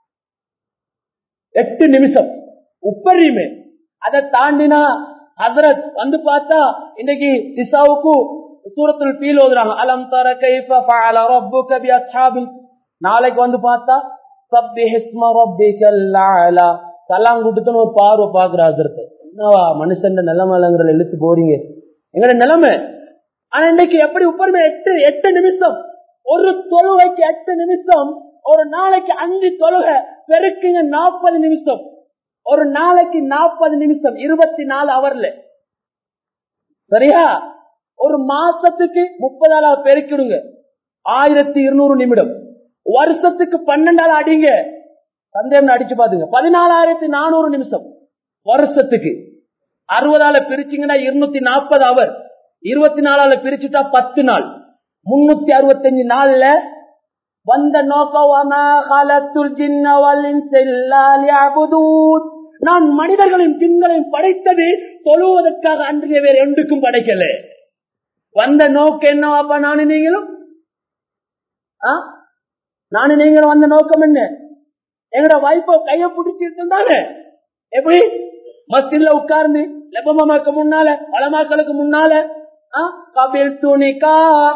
எட்டு நிமிஷம் உப்பரியுமே அதை தாண்டினா ஹசரத் வந்து பார்த்தா இன்னைக்கு இசாவுக்கு சூரத்தில் ஃபீல் ஓதுறாங்க அலம் தர கைஃப ஃபஅல ரப்புக பி அஸ்ஹாபில் நாளைக்கு வந்து பார்த்தா சப்பிஹ் இஸ்ம ரப்பிக்கல் அலா சலாம் கொடுத்துன்னு ஒரு பார்வை பாக்குற ஹசரத் என்னவா மனுஷன் நிலைமைங்கிற இழுத்து போறீங்க எங்கட நிலைமை ஆனா இன்னைக்கு எப்படி உப்பரிமை எட்டு எட்டு நிமிஷம் ஒரு தொழுகைக்கு எட்டு நிமிஷம் ஒரு நாளைக்கு அஞ்சு தொழுகை பெருக்குங்க நாற்பது நிமிஷம் ஒரு நாளைக்கு நாற்பது நிமிஷம் இருபத்தி நாலு அவர்ல சரியா ஒரு மாசத்துக்கு முப்பதாளாவது பெருக்கிடுங்க ஆயிரத்தி இருநூறு நிமிடம் வருஷத்துக்கு பன்னெண்டாள் அடிங்க சந்தேகம் அடிச்சு பாத்துங்க பதினாலாயிரத்தி நானூறு நிமிஷம் வருஷத்துக்கு அறுபதால பிரிச்சீங்கன்னா இருநூத்தி நாற்பது அவர் இருபத்தி நாலால பிரிச்சுட்டா பத்து நாள் முன்னூத்தி அறுபத்தஞ்சு நாள்ல வந்த நோக்கவமா காலத்துல் ஜின்னவலின் செல்லாலியாபுதூத் நான் மனிதர்களையும் ஜின்களையும் படைத்தது தொழுவதற்காக அன்றைய வேறு ஒன்றுக்கும் படைக்கல வந்த நோக்கம் என்னவாப்பா நானும் நீங்களும் ஆ? நானும் நீங்களும் வந்த நோக்கம் என்ன எங்கட வைப்ப கைய பிடிச்சிட்டு தானே எப்படி மஸ்தில உட்கார்ந்து லெபமாக்கு முன்னால பழமாக்களுக்கு முன்னால கபில் துணிக்கா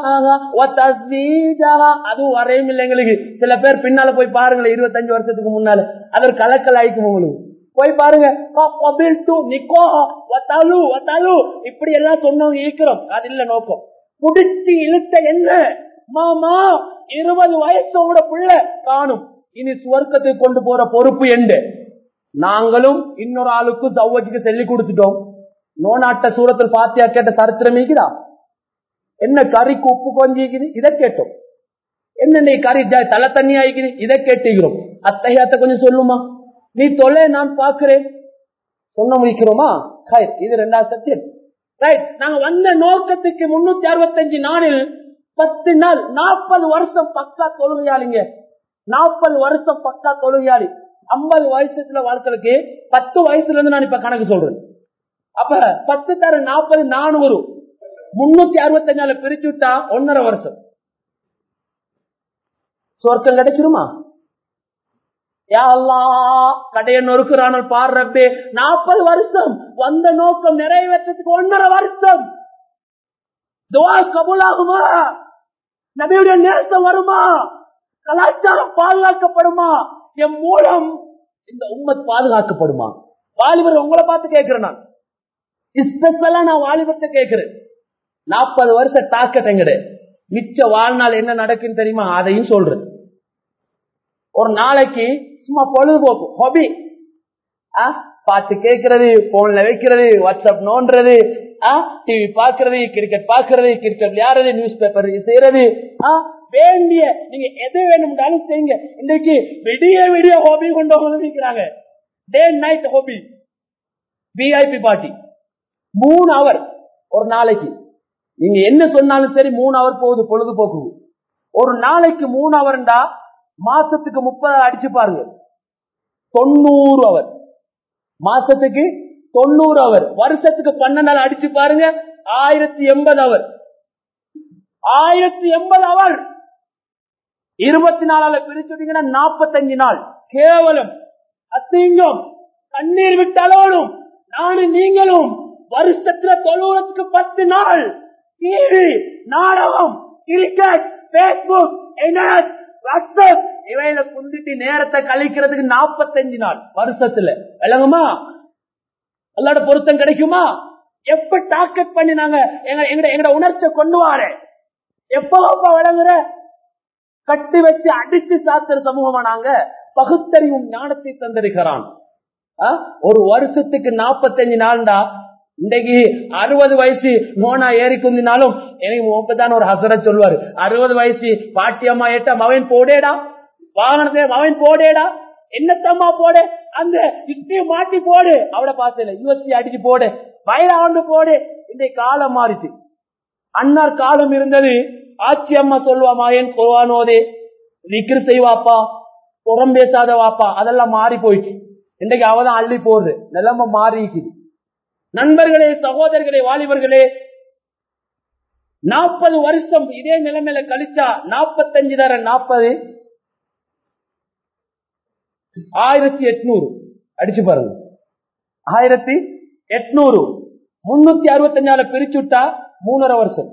அதுவும் வரையும் இல்லை எங்களுக்கு சில பேர் பின்னால போய் பாருங்களேன் இருபத்தஞ்சு வருஷத்துக்கு முன்னால அது ஒரு கலக்கல் ஆயிக்கும் உங்களுக்கு போய் பாருங்க கபில் டு நிக்கோ வத்தாலு வத்தாலு இப்படி எல்லாம் சொன்னவங்க இருக்கிறோம் அது இல்ல நோக்கம் குடிச்சு இழுத்த என்ன மாமா இருபது வயசோட புள்ள காணும் இனி சுவர்க்கத்துக்கு கொண்டு போற பொறுப்பு எண்டு நாங்களும் இன்னொரு ஆளுக்கு சௌவஜிக்கு சொல்லி கொடுத்துட்டோம் நோனாட்ட சூரத்தில் பாத்தியா கேட்ட சரித்திரம் இருக்குதா என்ன கறிக்கு உப்பு கொஞ்சிக்குது இதை கேட்டோம் என்ன நீ கறி தலை தண்ணி ஆயிக்குது இதை கேட்டுக்கிறோம் அத்தையாத்த கொஞ்சம் சொல்லுமா நீ தொலை நான் பாக்குறேன் சொன்ன முடிக்கிறோமா இது ரெண்டாவது சத்தியம் ரைட் நாங்க வந்த நோக்கத்துக்கு முன்னூத்தி அறுபத்தஞ்சு நாளில் பத்து நாள் நாற்பது வருஷம் பக்கா தொழுகையாளிங்க நாற்பது வருஷம் பக்கா தொழுகையாளி ஐம்பது வயசுல வாழ்க்கைக்கு பத்து வயசுல இருந்து நான் இப்ப கணக்கு சொல்றேன் அப்ப பத்து தர நாற்பது நானூறு முன்னூத்தி அறுபத்தஞ்சு நாள் பிரிச்சு விட்டா ஒன்னரை வருஷம் சொர்க்கம் கிடைச்சிருமா கடைய நொறுக்குறான பாடுறப்பே நாற்பது வருஷம் வந்த நோக்கம் நிறைவேற்றத்துக்கு ஒன்னரை வருஷம் துவா கபூலாகுமா நபியுடைய நேசம் வருமா கலாச்சாரம் பாதுகாக்கப்படுமா என் மூலம் இந்த உம்மத் பாதுகாக்கப்படுமா வாலிபர் உங்களை பார்த்து கேட்கிறேன் நான் ஸ்பெஷலா நான் வாலிபத்தை கேட்கிறேன் நாற்பது வருஷம் டாக்கெட் எங்கடு மிச்ச வாழ்நாள் என்ன நடக்குன்னு தெரியுமா அதையும் சொல்றேன் ஒரு நாளைக்கு சும்மா பொழுதுபோக்கு ஹாபி பாட்டு கேட்கறது போன்ல வைக்கிறது வாட்ஸ்அப் நோன்றது டிவி பாக்குறது கிரிக்கெட் பாக்குறது கிரிக்கெட் விளையாடுறது நியூஸ் பேப்பர் செய்யறது வேண்டிய நீங்க எது வேணும்னாலும் செய்யுங்க இன்னைக்கு விடிய விடிய ஹாபி கொண்டு வந்து day night hobby V I P party மூணு அவர் ஒரு நாளைக்கு நீங்க என்ன சொன்னாலும் சரி மூணு அவர் போகுது பொழுதுபோக்கு ஒரு நாளைக்கு மூணு அவர்டா மாசத்துக்கு முப்பது அடிச்சு பாருங்க தொண்ணூறு அவர் மாசத்துக்கு தொண்ணூறு அவர் வருஷத்துக்கு பன்னெண்டு அடிச்சு பாருங்க ஆயிரத்தி எண்பது அவர் ஆயிரத்தி எண்பது அவர் இருபத்தி நாலால பிரிச்சுட்டீங்கன்னா நாற்பத்தஞ்சு நாள் கேவலம் அசிங்கம் கண்ணீர் விட்டாலும் நானும் நீங்களும் வருஷத்துல தொழுவத்துக்கு பத்து நாள் டிவி நாடகம் கிரிக்கெட் பேஸ்புக் வாட்ஸ்அப் இவையில குந்திட்டு நேரத்தை கழிக்கிறதுக்கு நாற்பத்தஞ்சு நாள் வருஷத்துல விளங்குமா அல்லாட பொருத்தம் கிடைக்குமா எப்ப டாக்கெட் பண்ணி நாங்க எங்க உணர்ச்சியை கொண்டு வார எப்ப விளங்குற கட்டி வச்சு அடிச்சு சாத்துற சமூகமா நாங்க பகுத்தறிவும் ஞானத்தை தந்திருக்கிறான் ஒரு வருஷத்துக்கு நாற்பத்தஞ்சு நாள்டா இன்றைக்கு அறுபது வயசு மோனா ஏறி குந்தினாலும் எனக்கு முப்பதான் ஒரு ஹசர சொல்லுவாரு அறுபது வயசு பாட்டியம்மா ஏட்டா மவன் போடேடா வாகனத்தை மவன் போடேடா என்னத்தம்மா போடு அந்த இட்லியை மாட்டி போடு அவட பார்த்தல யூஎஸ்டி அடிச்சு போடு வயலாண்டு போடு இந்த காலம் மாறிச்சு அன்னார் காலம் இருந்தது ஆட்சி அம்மா சொல்லுவா மாயன் குர்வானோதே விக்கிரு செய்வாப்பா புறம் பேசாத வாப்பா அதெல்லாம் மாறி போயிடுச்சு இன்றைக்கு அவதான் அள்ளி போடுது நிலைமை மாறிக்குது நண்பர்களே சகோதரர்களே வாலிபர்களே நாற்பது வருஷம் இதே நிலைமையில கழிச்சா நாற்பத்தஞ்சு தர நாற்பது ஆயிரத்தி எட்நூறு அடிச்சு பாருங்க ஆயிரத்தி எட்நூறு முன்னூத்தி அறுபத்தஞ்சால பிரிச்சு விட்டா மூணரை வருஷம்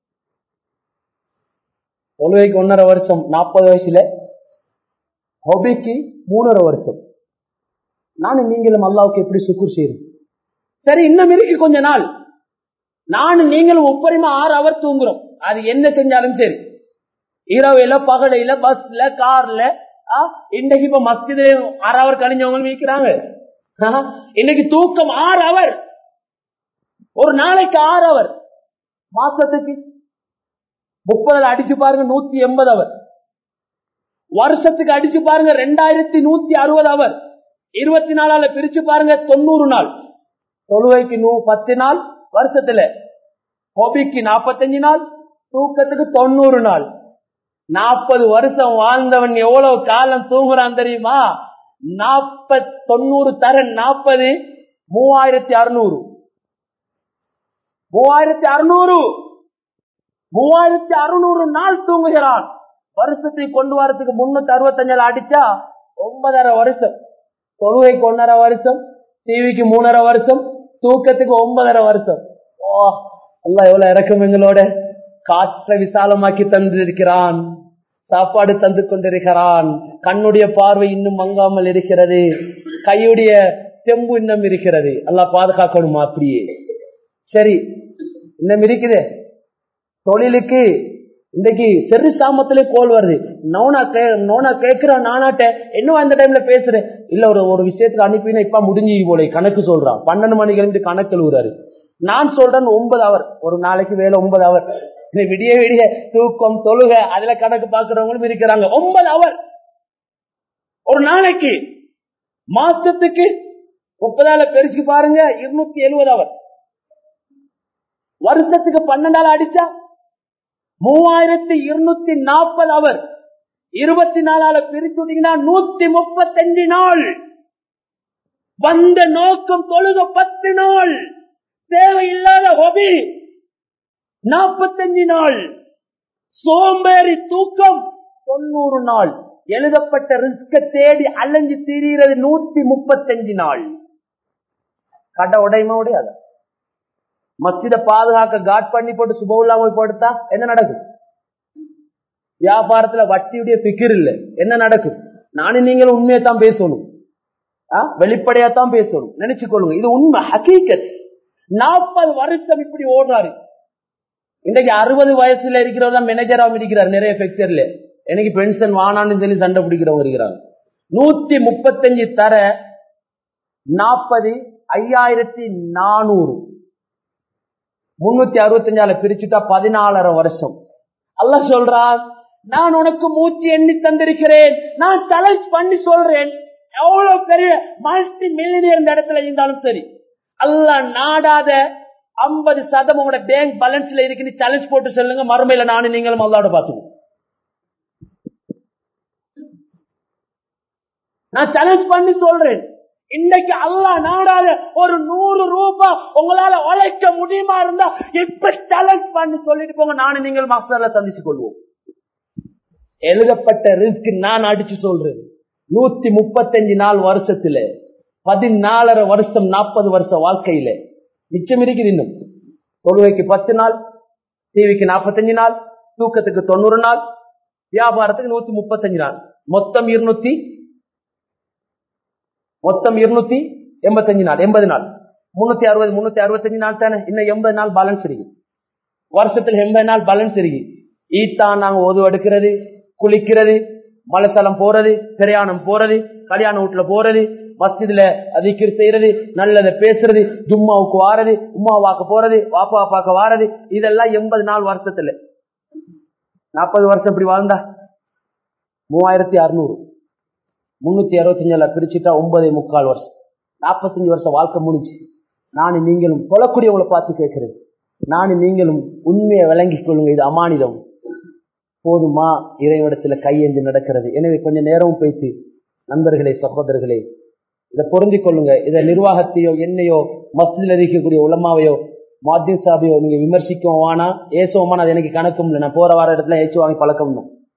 தொழுகைக்கு ஒன்னரை வருஷம் நாற்பது வயசுல ஹொபிக்கு மூணரை வருஷம் நானும் நீங்களும் அல்லாவுக்கு எப்படி சுக்குர் செய்யும் சரி இன்னும் இருக்கு கொஞ்ச நாள் நானும் நீங்களும் ஒப்பரிமா ஆறு அவர் தூங்குறோம் அது என்ன செஞ்சாலும் சரி இரவுல பகலையில பஸ்ல கார்ல இன்னைக்கு இப்ப மஸ்திது ஆறு அவர் கழிஞ்சவங்களும் விற்கிறாங்க இன்னைக்கு தூக்கம் ஆறு அவர் ஒரு நாளைக்கு ஆறு அவர் மாசத்துக்கு முப்பதுல அடிச்சு பாருங்க நூத்தி எண்பது அவர் வருஷத்துக்கு அடிச்சு பாருங்க ரெண்டாயிரத்தி நூத்தி அறுபது அவர் இருபத்தி நாலால பிரிச்சு பாருங்க தொண்ணூறு நாள் தொழுவைக்கு நூ பத்து நாள் வருஷத்துல ஹொபிக்கு நாற்பத்தஞ்சு நாள் தூக்கத்துக்கு தொண்ணூறு நாள் நாற்பது வருஷம் வாழ்ந்தவன் எவ்வளவு காலம் தூங்குறான் தெரியுமா நாற்பத் தொண்ணூறு தர நாற்பது மூவாயிரத்தி அறுநூறு மூவாயிரத்தி அறுநூறு மூவாயிரத்தி அறுநூறு நாள் தூங்குகிறான் வருஷத்தை கொண்டு வரதுக்கு முன்னூத்தி அறுபத்தஞ்சுல அடிச்சா ஒன்பதரை வருஷம் தொழுகைக்கு ஒன்னரை வருஷம் டிவிக்கு மூணரை வருஷம் தூக்கத்துக்கு ஒன்பதரை வருஷம் ஓ அல்லாஹ் எவ்வளவு இறக்கம் எங்களோட காற்றை விசாலமாக்கி தந்திருக்கிறான் சாப்பாடு தந்து கொண்டிருக்கிறான் கண்ணுடைய பார்வை இன்னும் மங்காமல் இருக்கிறது கையுடைய தெம்பு இன்னும் இருக்கிறது அல்லாஹ் பாதுகாக்கணுமா அப்படியே சரி இன்னும் இருக்குது தொழிலுக்கு இன்னைக்கு செரு சாமத்திலே கோல் வருது நோனா கே நோனா கேட்கிறான் நானாட்ட இன்னும் அந்த டைம்ல பேசுறேன் இல்ல ஒரு ஒரு விஷயத்துக்கு அனுப்பினா இப்ப முடிஞ்சு போல கணக்கு சொல்றான் பன்னெண்டு மணிக்கு கிளம்பி கணக்கு எழுவுறாரு நான் சொல்றேன் ஒன்பது அவர் ஒரு நாளைக்கு வேலை ஒன்பது அவர் இந்த விடிய விடிய தூக்கம் தொழுக அதுல கணக்கு பாக்குறவங்களும் இருக்கிறாங்க ஒன்பது அவர் ஒரு நாளைக்கு மாசத்துக்கு முப்பதால பெருசு பாருங்க இருநூத்தி எழுபது அவர் வருஷத்துக்கு பன்னெண்டால அடிச்சா மூவாயிரத்தி இருநூத்தி நாற்பது அவர் இருபத்தி நாலால பிரிச்சுட்டீங்கன்னா நூத்தி முப்பத்தஞ்சு நாள் வந்த நோக்கம் தொழுக பத்து நாள் தேவையில்லாத ஹொபி நாற்பத்தஞ்சு நாள் சோம்பேறி தூக்கம் தொண்ணூறு நாள் எழுதப்பட்ட ரிஸ்க தேடி அலைஞ்சு திரிகிறது நூத்தி முப்பத்தஞ்சு நாள் கடை உடைமை உடையாத மஸ்ஜித பாதுகாக்க காட் பண்ணி போட்டு சுபவுல்லாமல் போட்டுத்தா என்ன நடக்கும் வியாபாரத்துல வட்டியுடைய பிக்கர் இல்ல என்ன நடக்கும் நானும் நீங்களும் உண்மையை தான் பேசணும் வெளிப்படையா தான் பேசணும் நினைச்சு கொள்ளுங்க இது உண்மை ஹக்கீக்கத் நாற்பது வருஷம் இப்படி ஓடுறாரு இன்றைக்கு அறுபது வயசுல இருக்கிறவர் தான் மேனேஜராகவும் இருக்கிறார் நிறைய ஃபெக்டர்ல எனக்கு பென்ஷன் வானான்னு சொல்லி சண்டை பிடிக்கிறவங்க இருக்கிறாங்க நூத்தி முப்பத்தஞ்சு தர நாற்பது ஐயாயிரத்தி நானூறு முன்னூத்தி அறுபத்தஞ்சால பிரிச்சுட்டா பதினாலரை வருஷம் அல்ல சொல்றான் நான் உனக்கு மூச்சு எண்ணி தந்திருக்கிறேன் நான் சேலஞ்ச் பண்ணி சொல்றேன் எவ்வளவு பெரிய மல்டி மில்லியனர் இந்த இடத்துல இருந்தாலும் சரி அல்ல நாடாத ஐம்பது சதம் உங்களோட பேங்க் பேலன்ஸ்ல இருக்குன்னு சேலஞ்ச் போட்டு சொல்லுங்க மறுமையில நானும் நீங்களும் அல்லாவோட பாத்துவோம் நான் சேலஞ்ச் பண்ணி சொல்றேன் இன்னைக்கு அல்லா நாடாத ஒரு நூறு ரூபாய் உங்களால உழைக்க முடியுமா இருந்தா இப்ப சேலஞ்ச் பண்ணி சொல்லிட்டு போங்க நானும் நீங்கள் மாஸ்டர்ல சந்திச்சு கொள்வோம் எழுதப்பட்ட ரிஸ்க் நான் அடிச்சு சொல்றேன் நூத்தி முப்பத்தஞ்சு நாள் வருஷத்துல பதினாலரை வருஷம் நாற்பது வருஷம் வாழ்க்கையில மிச்சம் இருக்குது இன்னும் தொழுவைக்கு பத்து நாள் டிவிக்கு நாற்பத்தஞ்சு நாள் தூக்கத்துக்கு தொண்ணூறு நாள் வியாபாரத்துக்கு நூத்தி முப்பத்தஞ்சு நாள் மொத்தம் இருநூத்தி மொத்தம் இருநூத்தி எண்பத்தஞ்சு நாள் எண்பது நாள் முன்னூத்தி அறுபது முன்னூத்தி அறுபத்தஞ்சு நாள் தானே இன்னும் எண்பது நாள் பேலன்ஸ் இருக்கு வருஷத்துல எண்பது நாள் பேலன்ஸ் இருக்கு ஈத்தான் நாங்க ஓது எடுக்கிறது குளிக்கிறது மலைத்தளம் போறது பிரயாணம் போறது கல்யாண வீட்டுல போறது மஸ்ஜிதுல அதிகர் செய்யறது நல்லதை பேசுறது ஜும்மாவுக்கு வாரது உமா வாக்க போறது வாப்பா பார்க்க வாரது இதெல்லாம் எண்பது நாள் வருஷத்துல நாற்பது வருஷம் இப்படி வாழ்ந்தா மூவாயிரத்தி அறுநூறு முன்னூத்தி அறுபத்தஞ்சுல பிரிச்சுட்டா ஒன்பதே முக்கால் வருஷம் நாற்பத்தஞ்சு வருஷம் வாழ்க்கை முடிஞ்சு நானும் நீங்களும் தொழக்கூடியவங்களை பார்த்து கேட்கிறேன் நானும் நீங்களும் உண்மையை விளங்கிக் கொள்ளுங்க இது அமானிதம் போதுமா இறைவனத்துல கையேந்து நடக்கிறது எனவே கொஞ்ச நேரம் போய்த்து நண்பர்களே சகோதரர்களே இதை பொருந்திக் கொள்ளுங்க இதை நிர்வாகத்தையோ என்னையோ மஸ்ஜில் இருக்கக்கூடிய உலமாவையோ மாத்தியம் சாபியோ நீங்க விமர்சிக்கவும் வேணா ஏசுவோமான அது எனக்கு கணக்கும் இல்லை நான் போற வர இடத்துல ஏச்சு வாங்கி பழக்கம்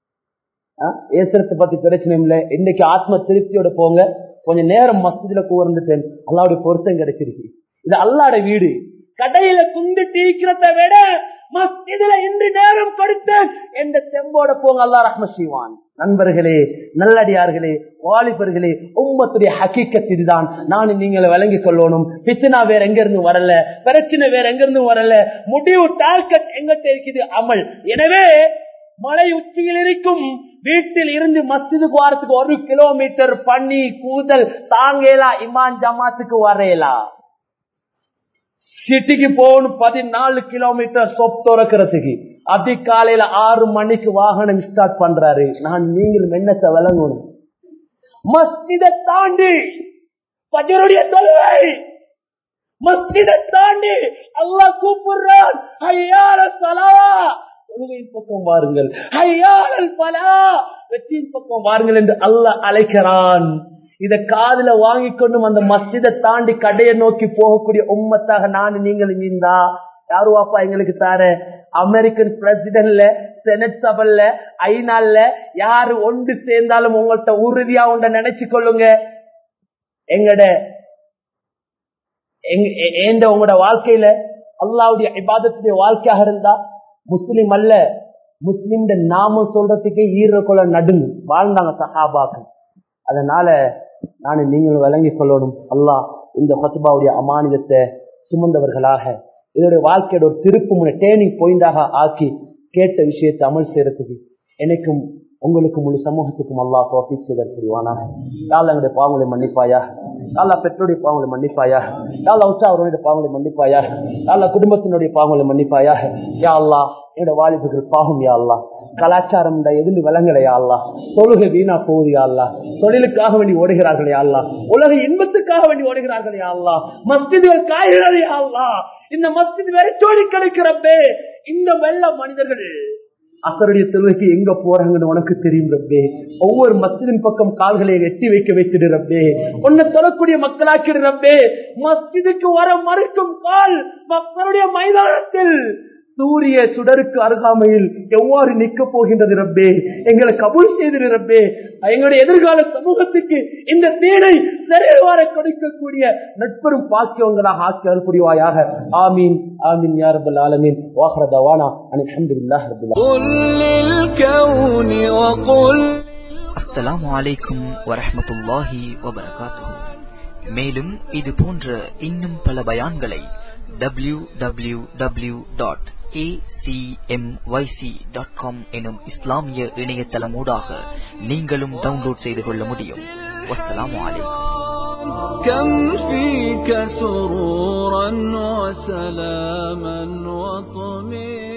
ஏசுறத பத்தி பிரச்சனை இல்லை இன்னைக்கு ஆத்ம திருப்தியோட போங்க கொஞ்சம் நேரம் மஸ்ஜிதுல கூர்ந்துட்டேன் அல்லாவுடைய பொருத்தம் கிடைச்சிருக்கு இது அல்லாட வீடு கடையில குண்டு டீக்கிறத விட மஸ்ஜிதுல இன்று நேரம் கொடுத்தேன் என்ற செம்போட போங்க அல்லா ரஹ்ம செய்வான் நண்பர்களே நல்லடியார்களே வாலிபர்களே உம்மத்துடைய ஹக்கீக்கத் இதுதான் நானும் நீங்களை விளங்கி கொள்ளணும் பிசினா வேற எங்க இருந்து வரல பிரச்சனை வேற எங்க இருந்து வரல முடிவு டார்கெட் எங்கிட்ட இருக்குது அமல் எனவே மலை உச்சியில் இருக்கும் வீட்டில் இருந்து மஸ்ஜிதுக்கு வாரத்துக்கு ஒரு கிலோமீட்டர் பண்ணி கூதல் தாங்கேலா இமான் ஜமாத்துக்கு வரையலா சிட்டிக்கு போகணும் பதினாலு கிலோமீட்டர் சொப் துறக்கிறதுக்கு அதிகாலையில ஆறு மணிக்கு வாகனம் ஸ்டார்ட் பண்றாரு நான் நீங்களும் என்னத்தை விளங்கணும் மஸ்ஜிதை தாண்டி பஜருடைய தொழுவை மஸ்ஜிதை தாண்டி அல்லாஹ் கூப்பிடுறான் ஐயார சலா தொழுகையின் பக்கம் வாருங்கள் ஐயாரல் பலா வெற்றியின் பக்கம் வாருங்கள் என்று அல்லாஹ் அழைக்கிறான் இத காதுல வாங்கி கொண்டும் அந்த மஸ்ஜிதை தாண்டி கடையை நோக்கி போகக்கூடிய உம்மத்தாக நான் நீங்கள் இருந்தா யாரு வாப்பா எங்களுக்கு தார அமெரிக்கன் பிரசிடென்ட்ல செனட் சபல்ல ஐநாள்ல யாரு ஒன்று சேர்ந்தாலும் உங்கள்கிட்ட உறுதியா உண்ட நினைச்சு கொள்ளுங்க எங்கட எந்த உங்களோட வாழ்க்கையில அல்லாவுடைய இபாதத்துடைய வாழ்க்கையாக இருந்தா முஸ்லிம் அல்ல முஸ்லிம் நாம சொல்றதுக்கே ஈரக்குள்ள நடுங்கு வாழ்ந்தாங்க சஹாபாக்கள் அதனால நான் நீங்களும் விளங்கி கொள்ளணும் அல்லாஹ் இந்த ஹத்துபாவுடைய அமானிதத்தை சுமந்தவர்களாக இதோடைய வாழ்க்கையோட ஒரு திருப்பு முனை டேர்னிங் பாயிண்டாக ஆக்கி கேட்ட விஷயத்தை அமல் செய்யறதுக்கு எனக்கும் உங்களுக்கு முழு சமூகத்துக்கும் அல்லா தோப்பி செய்தல் புரிவானாக யாழ் எங்களுடைய பாவங்களை மன்னிப்பாயா யாழ்லா பெற்றோருடைய பாவங்களை மன்னிப்பாயா யாழ்லா உச்சா அவருடைய பாவங்களை மன்னிப்பாயா யாழ்லா குடும்பத்தினுடைய பாவங்களை மன்னிப்பாயா யா அல்லா என்னோட வாலிபர்கள் பாவம் யா அல்லா கலாச்சாரம் எதுன்னு விளங்கலையா அல்லா தொழுகை வீணா போகுது யா அல்லா தொழிலுக்காக வேண்டி ஓடுகிறார்கள் யா அல்லா உலக இன்பத்துக்காக வேண்டி ஓடுகிறார்கள் யா அல்லா மஸ்திதுகள் காய்கிறது யா அல்லா இந்த மஸ்தித் வெறிச்சோடி கிடைக்கிறப்பே இந்த வெள்ள மனிதர்கள் அசருடைய தொழுகைக்கு எங்க போறாங்கன்னு உனக்கு தெரியும் ரப்பே ஒவ்வொரு மஸ்ஜிதின் பக்கம் கால்களை எட்டி வைக்க வைத்துடு ரப்பே உன்னை தொழக்கூடிய மக்களாக்கிடு ரப்பே மஸ்ஜிதுக்கு வர மறுக்கும் கால் மக்களுடைய மைதானத்தில் சூரிய சுடருக்கு அருகாமையில் எவ்வாறு நிற்க போகின்றது ரப்பே எங்களை கபூல் செய்திரு ரப்பே எங்களுடைய எதிர்கால சமூகத்துக்கு இந்த தீடை சரிவார கொடுக்கக்கூடிய நட்பெரும் பாக்கியவங்களாக ஆக்கி புரிவாயாக ஆமீன் ஆமீன் யா ரப்பல் ஆலமீன் வாஹ்ர தவானா அல்ஹம்துலில்லாஹ் ரப்பில் ஆலமீன் قل للكون وقل அஸ்ஸலாமு அலைக்கும் வரஹ்மத்துல்லாஹி வபரகாத்துஹு மேலும் இது போன்ற இன்னும் பல பயான்களை டபிள்யூ டபிள்யூ டபிள்யூ டாட் எனும் இஸ்லாமிய இணையதளமூடாக நீங்களும் டவுன்லோட் செய்து கொள்ள முடியும் வஸ்ஸலாமு அலைக்கும் كم فيك سرورا وسلاما وطمئنا